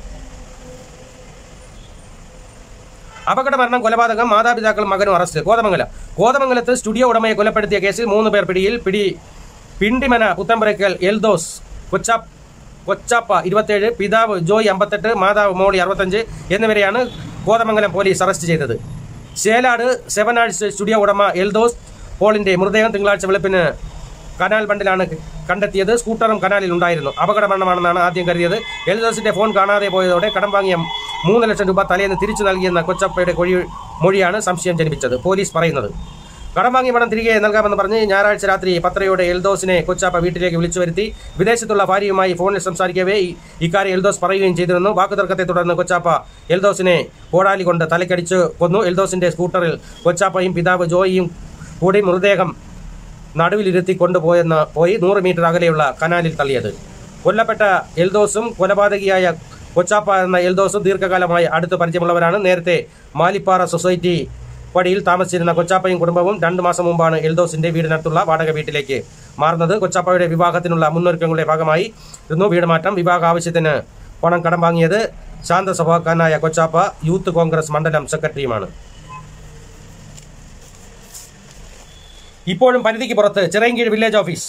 അപകട മരണം കൊലപാതകം മാതാപിതാക്കളും മകനും അറസ്റ്റ് കോതമംഗലം കോതമംഗലത്ത് സ്റ്റുഡിയോ ഉടമയെ കൊലപ്പെടുത്തിയ കേസിൽ മൂന്ന് പേർ പിടിയിൽ പിടി പിണ്ടിമന പുത്തമ്പരക്കൽ എൽദോസ് കൊച്ചാ കൊച്ചാപ്പ ഇരുപത്തേഴ് പിതാവ് ജോയ് അമ്പത്തെട്ട് മാതാവ് മോളി അറുപത്തഞ്ച് എന്നിവരെയാണ് കോതമംഗലം പോലീസ് അറസ്റ്റ് ചെയ്തത് ചേലാട് സെവൻ ആഴ്സ് സ്റ്റുഡിയോ ഉടമ എൽദോസ് പോളിന്റെ മൃതദേഹം തിങ്കളാഴ്ച വെളുപ്പിന് കനാൽ ബണ്ടിലാണ് കണ്ടെത്തിയത് സ്കൂട്ടറും കനാലിൽ ഉണ്ടായിരുന്നു അപകട മരണമാണെന്നാണ് ആദ്യം കരുതിയത് എൽദോസിന്റെ ഫോൺ കാണാതെ പോയതോടെ കടം വാങ്ങിയ മൂന്ന് ലക്ഷം രൂപ തലേന്ന് തിരിച്ചു നൽകിയെന്ന കൊച്ചപ്പയുടെ കൊഴി മൊഴിയാണ് സംശയം ജനിപ്പിച്ചത് പോലീസ് പറയുന്നത് കടം വാങ്ങിയ പണം തിരികെ നൽകാമെന്ന് പറഞ്ഞ് ഞായറാഴ്ച രാത്രി പത്തരയോടെ എൽദോസിനെ കൊച്ചാപ്പ വീട്ടിലേക്ക് വിളിച്ചു വരുത്തി വിദേശത്തുള്ള ഭാര്യയുമായി ഫോണിൽ സംസാരിക്കവേ ഈ- ഇക്കാര്യം എൽദോസ് പറയുകയും ചെയ്തിരുന്നു വാക്കുതർക്കത്തെ തുടർന്ന് കൊച്ചാപ്പ എൽദോസിനെ കോടാലി കൊണ്ട് തലക്കടിച്ച് കൊന്നു എൽദോസിന്റെ സ്കൂട്ടറിൽ കൊച്ചാപ്പയും പിതാവ് ജോയിയും കൂടി മൃതദേഹം നടുവിലിരുത്തി കൊണ്ടുപോയെന്ന് പോയി നൂറ് മീറ്റർ അകലെയുള്ള കനാലിൽ തള്ളിയത് കൊല്ലപ്പെട്ട എൽദോസും കൊലപാതകിയായ കൊച്ചാപ്പ എന്ന എൽദോസും ദീർഘകാലമായി അടുത്ത് പരിചയമുള്ളവരാണ് നേരത്തെ മാലിപ്പാറ സൊസൈറ്റി പടിയിൽ താമസിച്ചിരുന്ന കൊച്ചാപ്പയും കുടുംബവും രണ്ടു മാസം മുമ്പാണ് എൽദോസിന്റെ വീടിനടുത്തുള്ള വാടക വീട്ടിലേക്ക് മാറുന്നത് കൊച്ചാപ്പയുടെ വിവാഹത്തിനുള്ള മുന്നൊരുക്കങ്ങളുടെ ഭാഗമായി ഇരുന്നു വീട് മാറ്റം വിവാഹ ആവശ്യത്തിന് പണം കടം വാങ്ങിയത് ശാന്ത സ്വഭാവക്കാരനായ കൊച്ചാപ്പ യൂത്ത് കോൺഗ്രസ് മണ്ഡലം സെക്രട്ടറിയുമാണ് ഇപ്പോഴും പരിധിക്ക് പുറത്ത് ചിറയൻകീഴ് വില്ലേജ് ഓഫീസ്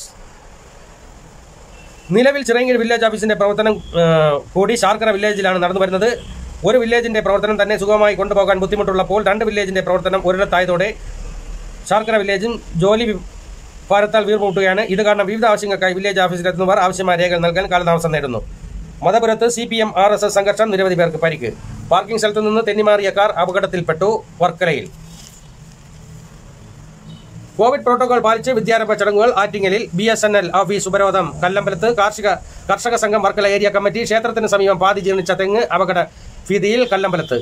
നിലവിൽ ചിറയൻകീഴ് വില്ലേജ് ഓഫീസിന്റെ പ്രവർത്തനം ആ, കൂടി ശാർക്കര വില്ലേജിലാണ് നടന്നു വരുന്നത് ഒരു വില്ലേജിന്റെ പ്രവർത്തനം തന്നെ സുഗമമായി കൊണ്ടുപോകാൻ ബുദ്ധിമുട്ടുള്ളപ്പോൾ രണ്ട് വില്ലേജിന്റെ പ്രവർത്തനം ഒരിടത്തായതോടെ ശാർക്കര വില്ലേജും ജോലി വി- ഭാരത്താൽ വീർമുട്ടുകയാണ് ഇത് കാരണം വിവിധ ആവശ്യങ്ങൾക്കായി വില്ലേജ് ഓഫീസിലെത്തുന്നവർ ആവശ്യമായ രേഖകൾ നൽകാൻ കാലതാമസം നേടുന്നു മതപുരത്ത് C P M R S S സംഘർഷം നിരവധി പേർക്ക് പരിക്ക് പാർക്കിംഗ് സ്ഥലത്ത് നിന്ന് തെന്നിമാറിയ കാർ അപകടത്തിൽപ്പെട്ടു വർക്കലയിൽ കോവിഡ് പ്രോട്ടോകോൾ പാലിച്ച് വിദ്യാരംഭ ചടങ്ങുകൾ ആറ്റിങ്ങലിൽ B S N L office ഉപരോധം കല്ലമ്പലത്ത് കാർഷിക കർഷക സംഘം വർക്കല ഏരിയ കമ്മിറ്റി ക്ഷേത്രത്തിന് സമീപം പാതി ജീർണിച്ച തെങ്ങ് അപകട ഭീതിയിൽ കല്ലമ്പലത്ത്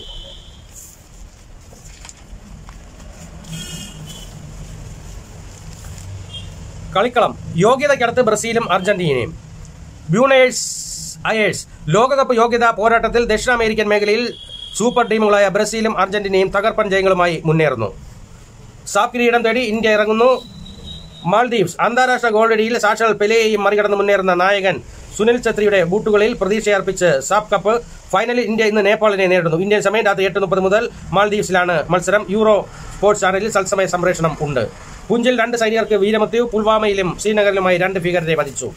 കളിക്കളം യോഗ്യതയ്ക്കടുത്ത് ബ്രസീലും അർജന്റീനയും ബ്യൂണേഴ്സ് അയേഴ്സ് ലോകകപ്പ് യോഗ്യതാ പോരാട്ടത്തിൽ ദക്ഷിണ അമേരിക്കൻ മേഖലയിൽ സൂപ്പർ ടീമുകളായ ബ്രസീലും അർജന്റീനയും തകർപ്പൻ ജയങ്ങളുമായി മുന്നേറുന്നു സാഫ് കിരീടം തേടി ഇന്ത്യ ഇറങ്ങുന്നു മാൽദീവ്സ് അന്താരാഷ്ട്ര ഗോൾഡടിയിൽ സാക്ഷാൽ പെലെയെയും മറികടന്ന് മുന്നേറുന്ന നായകൻ സുനിൽ ഛത്രിയുടെ ബൂട്ടുകളിൽ പ്രതീക്ഷയർപ്പിച്ച് സാഫ് കപ്പ് ഫൈനലിൽ ഇന്ത്യ ഇന്ന് നേപ്പാളിനെ നേരിടുന്നു ഇന്ത്യൻ സമയം രാത്രി എട്ട് മുപ്പത് മുതൽ മാൽദീവ്സിലാണ് മത്സരം യൂറോ സ്പോർട്സ് ചാനലിൽ തത്സമയ സംപ്രേഷണം ഉണ്ട് പുഞ്ചിൽ രണ്ട് സൈനികർക്ക് വീരമൃത്യു പുൽവാമയിലും ശ്രീനഗറിലുമായി രണ്ട് ഭീകരരെ വധിച്ചു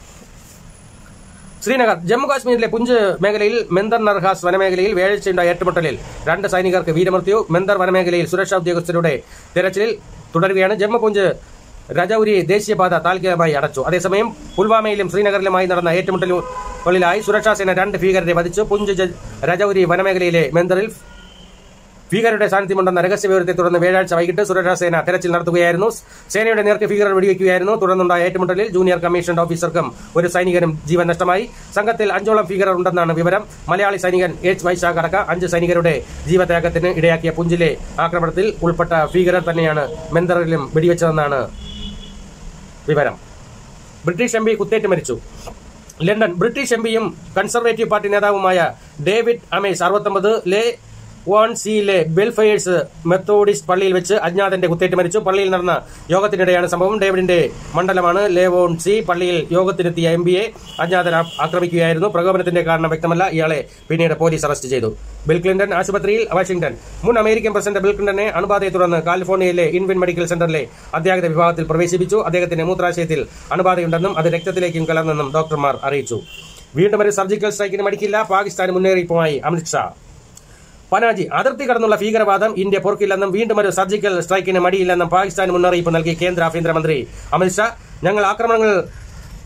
ശ്രീനഗർ ജമ്മു കാശ്മീരിലെ പുഞ്ച് മേഖലയിൽ മെന്തർ നർഹാസ് വനമേഖലയിൽ വ്യാഴാഴ്ചയുണ്ടായ ഏറ്റുമുട്ടലിൽ രണ്ട് സൈനികർക്ക് വീരമൃത്യു മെന്തർ വനമേഖലയിൽ സുരക്ഷാ ഉദ്യോഗസ്ഥരുടെ തെരച്ചിലിൽ തുടരുകയാണ് ജമ്മു പുഞ്ച് രജൌരി ദേശീയപാത താൽക്കാലികമായി അടച്ചു അതേസമയം പുൽവാമയിലും ശ്രീനഗറിലുമായി നടന്ന ഏറ്റുമുട്ടലുകളിലായി സുരക്ഷാസേന രണ്ട് ഭീകരരെ വധിച്ചു പുഞ്ച് ജ- രജൌരി വനമേഖലയിലെ മെന്തറിൽ ഭീകരരുടെ സാന്നിധ്യമുണ്ടെന്ന രഹസ്യ വിവരത്തെ തുടർന്ന് വ്യാഴാഴ്ച വൈകിട്ട് സുരക്ഷാ സേന തെരച്ചിൽ നടത്തുകയായിരുന്നു സേനയുടെ നേർക്ക് ഭീകരർ വെടിവെക്കുകയായിരുന്നു തുടർന്നുണ്ടായ ഏറ്റുമുട്ടലിൽ ജൂനിയർ കമ്മീഷണർ ഓഫീസർക്കും ഒരു സൈനികനും ജീവൻ നഷ്ടമായി സംഘത്തിൽ അഞ്ചോളം ഭീകരർ ഉണ്ടെന്നാണ് വിവരം മലയാളി സൈനികൻ എച്ച് വൈശാഖ് അടക്കം അഞ്ച് സൈനികരുടെ ജീവത്യാഗത്തിന് ഇടയാക്കിയ പുഞ്ചിലെ ആക്രമണത്തിൽ ഉൾപ്പെട്ട ഭീകരർ തന്നെയാണ് മെന്തറിലും വെടിവെച്ചതെന്നാണ് വിവരം ബ്രിട്ടീഷ് എം പി കുത്തേറ്റ് മരിച്ചു ലണ്ടൻ ബ്രിട്ടീഷ് എം പിയും കൺസർവേറ്റീവ് പാർട്ടി നേതാവുമായ ഡേവിഡ് അമേസ് അറുപത്തൊമ്പത് ലേ വൺ സിയിലെ ബെൽഫയേഴ്സ് മെത്തോഡിസ്റ്റ് പള്ളിയിൽ വെച്ച് അജ്ഞാതന്റെ കുത്തേറ്റ് മരിച്ചു പള്ളിയിൽ നടന്ന യോഗത്തിനിടെയാണ് സംഭവം ഡേവിഡിന്റെ മണ്ഡലമാണ് ലേവോൺ സി പള്ളിയിൽ യോഗത്തിനെത്തിയ എം പിയെ അജ്ഞാതൻ ആ- ആക്രമിക്കുകയായിരുന്നു പ്രകോപനത്തിന്റെ കാരണം വ്യക്തമല്ല ഇയാളെ പിന്നീട് പോലീസ് അറസ്റ്റ് ചെയ്തു ബിൽ ക്ലിന്റൺ ആശുപത്രിയിൽ വാഷിംഗ്ടൺ മുൻ അമേരിക്കൻ പ്രസിഡന്റ് ബിൽ ക്ലിന്റനെ അണുബാധയെ തുടർന്ന് കാലിഫോർണിയയിലെ ഇൻവിൻ മെഡിക്കൽ സെന്ററിലെ അത്യാഹിത വിഭാഗത്തിൽ പ്രവേശിപ്പിച്ചു അദ്ദേഹത്തിന് മൂത്രാശയത്തിൽ അണുബാധയുണ്ടെന്നും അത് രക്തത്തിലേക്കും കലർന്നെന്നും ഡോക്ടർമാർ അറിയിച്ചു വീണ്ടും ഒരു സർജിക്കൽ സ്ട്രൈക്കിന് മടിക്കില്ല പാകിസ്ഥാൻ മുന്നറിയിപ്പുമായി അമിത്ഷാ പനാജി അതിർത്തി കടന്നുള്ള ഭീകരവാദം ഇന്ത്യ പൊറുക്കില്ലെന്നും വീണ്ടും ഒരു സർജിക്കൽ സ്ട്രൈക്കിന് മടിയില്ലെന്നും പാകിസ്ഥാൻ മുന്നറിയിപ്പ് നൽകി കേന്ദ്ര ആഭ്യന്തരമന്ത്രി അമിത്ഷാ ഞങ്ങൾ ആക്രമണങ്ങൾ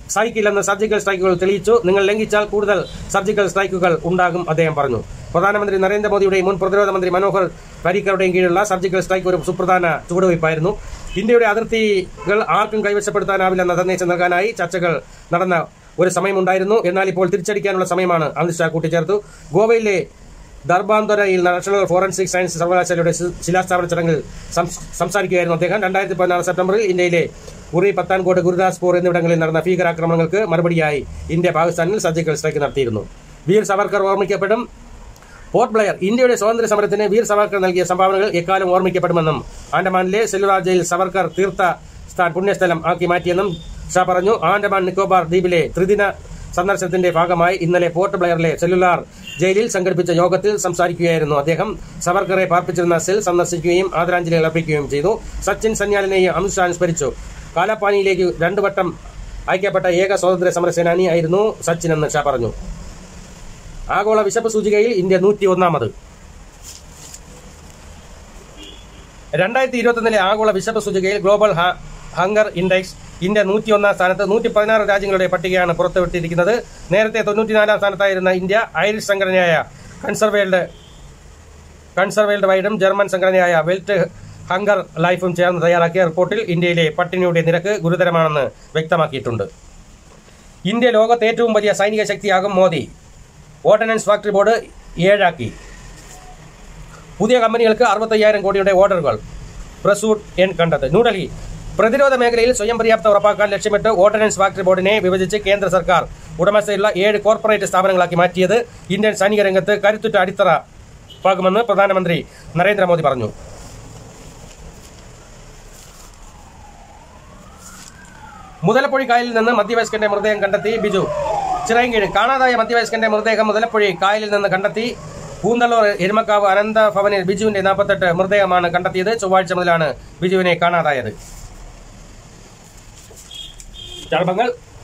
സഹിക്കില്ലെന്ന് സർജിക്കൽ സ്ട്രൈക്കുകൾ തെളിയിച്ചു നിങ്ങൾ ലംഘിച്ചാൽ കൂടുതൽ സർജിക്കൽ സ്ട്രൈക്കുകൾ ഉണ്ടാകും അദ്ദേഹം പറഞ്ഞു പ്രധാനമന്ത്രി നരേന്ദ്രമോദിയുടെയും മുൻ പ്രതിരോധ മന്ത്രി മനോഹർ പരീക്കറുടെയും കീഴിലുള്ള സർജിക്കൽ സ്ട്രൈക്ക് ഒരു സുപ്രധാന ചുവടുവയ്പായിരുന്നു ഇന്ത്യയുടെ അതിർത്തികൾ ആർക്കും കൈവശപ്പെടുത്താനാവില്ലെന്ന സന്ദേശം നൽകാനായി ചർച്ചകൾ നടന്ന ഒരു സമയമുണ്ടായിരുന്നു എന്നാൽ ഇപ്പോൾ തിരിച്ചടിക്കാനുള്ള സമയമാണ് അമിത്ഷാ കൂട്ടിച്ചേർത്തു ഗോവയിലെ ദർബാന്തരയിൽ നാഷണൽ ഫോറൻസിക് സയൻസ് സർവകലാശാലയുടെ ശി- ശിലാസ്ഥാപന ചടങ്ങിൽ സംസ്- സംസാരിക്കുകയായിരുന്നു അദ്ദേഹം രണ്ടായിരത്തി പതിനാറ് സെപ്റ്റംബറിൽ ഇന്ത്യയിലെ ഉറി പത്താൻകോട്ട് ഗുരുദാസ്പൂർ എന്നിവിടങ്ങളിൽ നടന്ന ഭീകരാക്രമണങ്ങൾക്ക് മറുപടിയായി ഇന്ത്യ പാകിസ്ഥാനിൽ സർജിക്കൽ സ്ട്രൈക്ക് നടത്തിയിരുന്നു വീർ സവർക്കർ ഓർമ്മിക്കപ്പെടും പോർട്ട് ബ്ലെയർ ഇന്ത്യയുടെ സ്വാതന്ത്ര്യ സമരത്തിന് വീർ സവർക്കർ നൽകിയ സംഭാവനകൾ എക്കാലം ഓർമ്മിക്കപ്പെടുമെന്നും ആൻഡമാനിലെ സെല്ലുലാർ ജയിൽ സവർക്കർ തീർത്ഥ സ്ഥാൻ പുണ്യസ്ഥലം ആക്കി മാറ്റിയെന്നും ഷാ പറഞ്ഞു ആൻഡമാൻ നിക്കോബാർ ദ്വീപിലെ ത്രിദിന സന്ദർശനത്തിന്റെ ഭാഗമായി ഇന്നലെ പോർട്ട് ബ്ലെയറിലെ സെല്ലുലാർ ജയിലിൽ സംഘടിപ്പിച്ച യോഗത്തിൽ സംസാരിക്കുകയായിരുന്നു അദ്ദേഹം സവർക്കറെ പാർപ്പിച്ചിരുന്ന സെൽ സന്ദർശിക്കുകയും ആദരാഞ്ജലികൾ അർപ്പിക്കുകയും ചെയ്തു സച്ചിൻ സന്യാലിനെയും അമിത്ഷാ അനുസ്മരിച്ചു കാലാപ്പാനിയിലേക്ക് രണ്ടു വട്ടം അയക്കപ്പെട്ട ഏക സ്വാതന്ത്ര്യ സമര സേനാനിയായിരുന്നു സച്ചിൻ എന്ന് ഷാ പറഞ്ഞു ആഗോള വിശപ്പ് സൂചികയിൽ ഇന്ത്യ നൂറ്റി ഒന്നാമത് രണ്ടായിരത്തി ഇരുപത്തൊന്നിലെ ആഗോള വിശപ്പ് സൂചികയിൽ ഗ്ലോബൽ ഹ- ഹങ്കർ ഇൻഡെക്സ് ഇന്ത്യ നൂറ്റി ഒന്നാം സ്ഥാനത്ത് നൂറ്റി പതിനാറ് രാജ്യങ്ങളുടെ പട്ടികയാണ് പുറത്തുവിട്ടിരിക്കുന്നത് നേരത്തെ തൊണ്ണൂറ്റിനാലാം സ്ഥാനത്തായിരുന്ന ഇന്ത്യ ഐറിഷ് സംഘടനയായ കൺസർവേൽഡ് കൺസർവേൽഡ് വൈഡും ജർമ്മൻ സംഘടനയായ വെൽറ്റ് ഹങ്കർ ലൈഫും ചേർന്ന് തയ്യാറാക്കിയ റിപ്പോർട്ടിൽ ഇന്ത്യയിലെ പട്ടിണിയുടെ നിരക്ക് ഗുരുതരമാണെന്ന് വ്യക്തമാക്കിയിട്ടുണ്ട് ഇന്ത്യ ലോകത്തെ ഏറ്റവും വലിയ സൈനിക ശക്തിയാകും മോദി ഓർഡിനൻസ് ഫാക്ടറി ബോർഡ് ഏഴാക്കി പുതിയ കമ്പനികൾക്ക് അറുപത്തയ്യായിരം കോടിയുടെ ഓർഡറുകൾ പ്രസൂഡ് എൻ കണ്ടത് ന്യൂഡൽഹി പ്രതിരോധ മേഖലയിൽ സ്വയം പര്യാപ്ത ഉറപ്പാക്കാൻ ലക്ഷ്യമിട്ട് ഓർഡിനൻസ് ഫാക്ടറി ബോർഡിനെ വിഭജിച്ച് കേന്ദ്ര സർക്കാർ ഉടമസ്ഥയിലുള്ള ഏഴ് കോർപ്പറേറ്റ് സ്ഥാപനങ്ങളാക്കി മാറ്റിയത് ഇന്ത്യൻ സൈനിക രംഗത്ത് കരുത്തുറ്റ അടിത്തറ പാകുമെന്ന് പ്രധാനമന്ത്രി നരേന്ദ്രമോദി പറഞ്ഞു മുതലപ്പൊഴി കായലിൽ നിന്ന് മധ്യവയസ്കന്റെ മൃതദേഹം കണ്ടെത്തി ബിജു ചിറയൻകീഴ് കാണാതായ മധ്യവയസ്കന്റെ മൃതദേഹം മുതലപ്പൊഴി കായലിൽ നിന്ന് കണ്ടെത്തി പൂന്തള്ളൂർ എരുമക്കാവ് അനന്ത ഭവനിൽ ബിജുവിന്റെ നാൽപ്പത്തെട്ട് മൃതദേഹമാണ് കണ്ടെത്തിയത് ചൊവ്വാഴ്ച മുതലാണ് ബിജുവിനെ കാണാതായത് ചർമ്മങ്ങൾ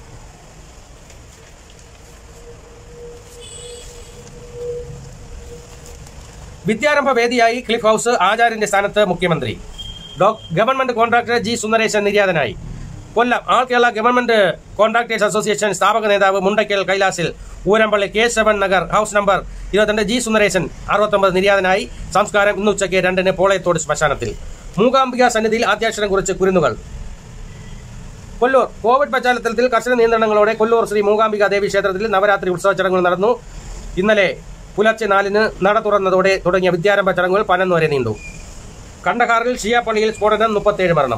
വിദ്യാരംഭ വേദിയായി ക്ലിഫ് ഹൌസ് ആചാര്യന്റെ സ്ഥാനത്ത് മുഖ്യമന്ത്രി ഡോ- ഗവൺമെന്റ് കോൺട്രാക്ടർ ജി സുന്ദരേശൻ നിര്യാതനായി Kollam all Kerala government contractors association സ്ഥാപക നേതാവ് മുണ്ടയ്ക്കൽ കൈലാസിൽ ഊരമ്പള്ളി കേശവൻ നഗർ ഹൌസ് നമ്പർ ഇരുപത്തിരണ്ട് ജി സുന്ദരേശൻ അറുപത്തൊമ്പത് നിര്യാതനായി സംസ്കാരം ഇന്ന് ഉച്ചയ്ക്ക് രണ്ടിന് പോളയത്തോട് ശ്മശാനത്തിൽ മൂകാംബിക സന്നിധിയിൽ ആദ്യാക്ഷരം കുറിച്ച് കുരുന്നുകൾ കൊല്ലൂർ കോവിഡ് പശ്ചാത്തലത്തിൽ കർശന നിയന്ത്രണങ്ങളോടെ കൊല്ലൂർ ശ്രീ മൂകാംബിക ദേവി ക്ഷേത്രത്തിൽ നവരാത്രി ഉത്സവ ചടങ്ങുകൾ നടന്നു ഇന്നലെ പുലർച്ചെ നാലിന് നട തുറന്നതോടെ തുടങ്ങിയ വിദ്യാരംഭ ചടങ്ങുകൾ പതിനൊന്ന് വരെ നീണ്ടു കണ്ടഹാറിൽ ഷിയ പള്ളിയിൽ സ്ഫോടനം മുപ്പത്തേഴ് മരണം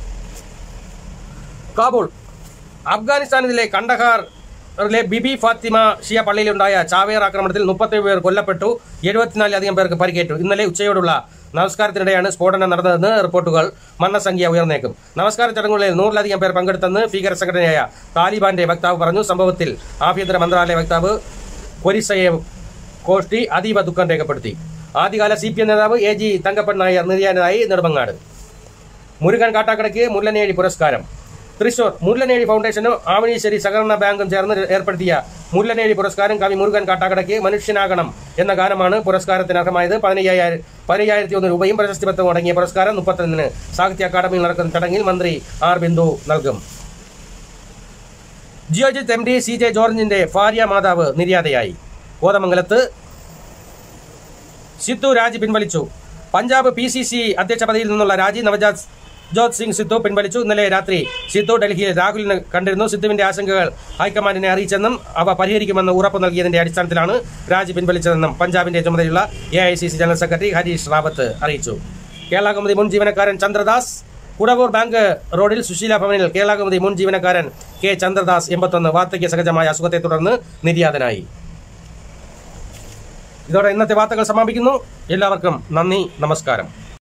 കാബൂൾ അഫ്ഗാനിസ്ഥാനിലെ കണ്ടഹാറിലെ ബിബി ഫാത്തിമ ഷിയ പള്ളിയിലുണ്ടായ ചാവേർ ആക്രമണത്തിൽ മുപ്പത്തേഴ് പേർ കൊല്ലപ്പെട്ടു എഴുപത്തിനാലിലധികം പേർക്ക് പരിക്കേറ്റു ഇന്നലെ ഉച്ചയോടുള്ള നമസ്കാരത്തിനിടെയാണ് സ്ഫോടനം നടന്നതെന്ന് റിപ്പോർട്ടുകൾ മരണസംഖ്യ ഉയർന്നേക്കും നമസ്കാര ചടങ്ങുകളിൽ നൂറിലധികം പേർ പങ്കെടുത്തെന്ന് ഭീകര സംഘടനയായ താലിബാന്റെ വക്താവ് പറഞ്ഞു സംഭവത്തിൽ ആഭ്യന്തര മന്ത്രാലയ വക്താവ് കൊരിസയേവ് കോഷ്ടി അതീവ ദുഃഖം രേഖപ്പെടുത്തി ആദ്യകാല സി പി എം നേതാവ് എ ജി തങ്കപ്പൻ നായർ നിര്യാതനായി നെടുമങ്ങാട് മുരുകൻ കാട്ടാക്കടയ്ക്ക് മുല്ലനേഴി പുരസ്കാരം തൃശൂർ മുല്ലനേഴി ഫൗണ്ടേഷനും ആവണീശ്വരി സഹകരണ ബാങ്കും ചേർന്ന് ഏർപ്പെടുത്തിയ മുല്ലനേഴി പുരസ്കാരം കവി മുരുകൻ കാട്ടാക്കടയ്ക്ക് മനുഷ്യനാകണം എന്ന ഗാനമാണ് പുരസ്കാരത്തിന് അർഹമായത് പതിനയ്യായിരം പതിനയ്യായിരത്തി ഒന്ന് രൂപയും പ്രശസ്തി പത്രവും അടങ്ങിയ പുരസ്കാരം മുപ്പത്തൊന്നിന് സാഹിത്യ അക്കാദമിയിൽ നടക്കുന്ന ചടങ്ങിൽ മന്ത്രി ആർ ബിന്ദു നൽകും Geojit M D C J ജോർജിന്റെ ഭാര്യ മാതാവ് നിര്യാതയായി കോതമംഗലത്ത് സിദ്ധു രാജി പിൻവലിച്ചു പഞ്ചാബ് പി സി സി അധ്യക്ഷ പദവിയിൽ നിന്നുള്ള രാജി നവജാത് ജോത് സിംഗ് സിദ്ധു പിൻവലിച്ചു ഇന്നലെ രാത്രി സിദ്ധു ഡൽഹിയിൽ രാഹുലിനെ കണ്ടിരുന്നു സിദ്ധുവിന്റെ ആശങ്കകൾ ഹൈക്കമാൻഡിനെ അറിയിച്ചെന്നും അവ പരിഹരിക്കുമെന്ന് ഉറപ്പ് നൽകിയതിന്റെ അടിസ്ഥാനത്തിലാണ് രാജി പിൻവലിച്ചതെന്നും പഞ്ചാബിന്റെ ചുമതലയുള്ള A I C C general secretary Harish Rawat അറിയിച്ചു കേരള കൗമുദി മുൻ ജീവനക്കാരൻ ചന്ദ്രദാസ് കുടവൂർ ബാങ്ക് റോഡിൽ സുശീല ഭവനിൽ കേരള കൗമുദി മുൻ ജീവനക്കാരൻ കെ ചന്ദ്രദാസ് എൺപത്തൊന്ന് വാർദ്ധക്യ സഹജമായ അസുഖത്തെ തുടർന്ന് നിര്യാതനായി ഇതോടെ ഇന്നത്തെ വാർത്തകൾ സമാപിക്കുന്നു എല്ലാവർക്കും നന്ദി നമസ്കാരം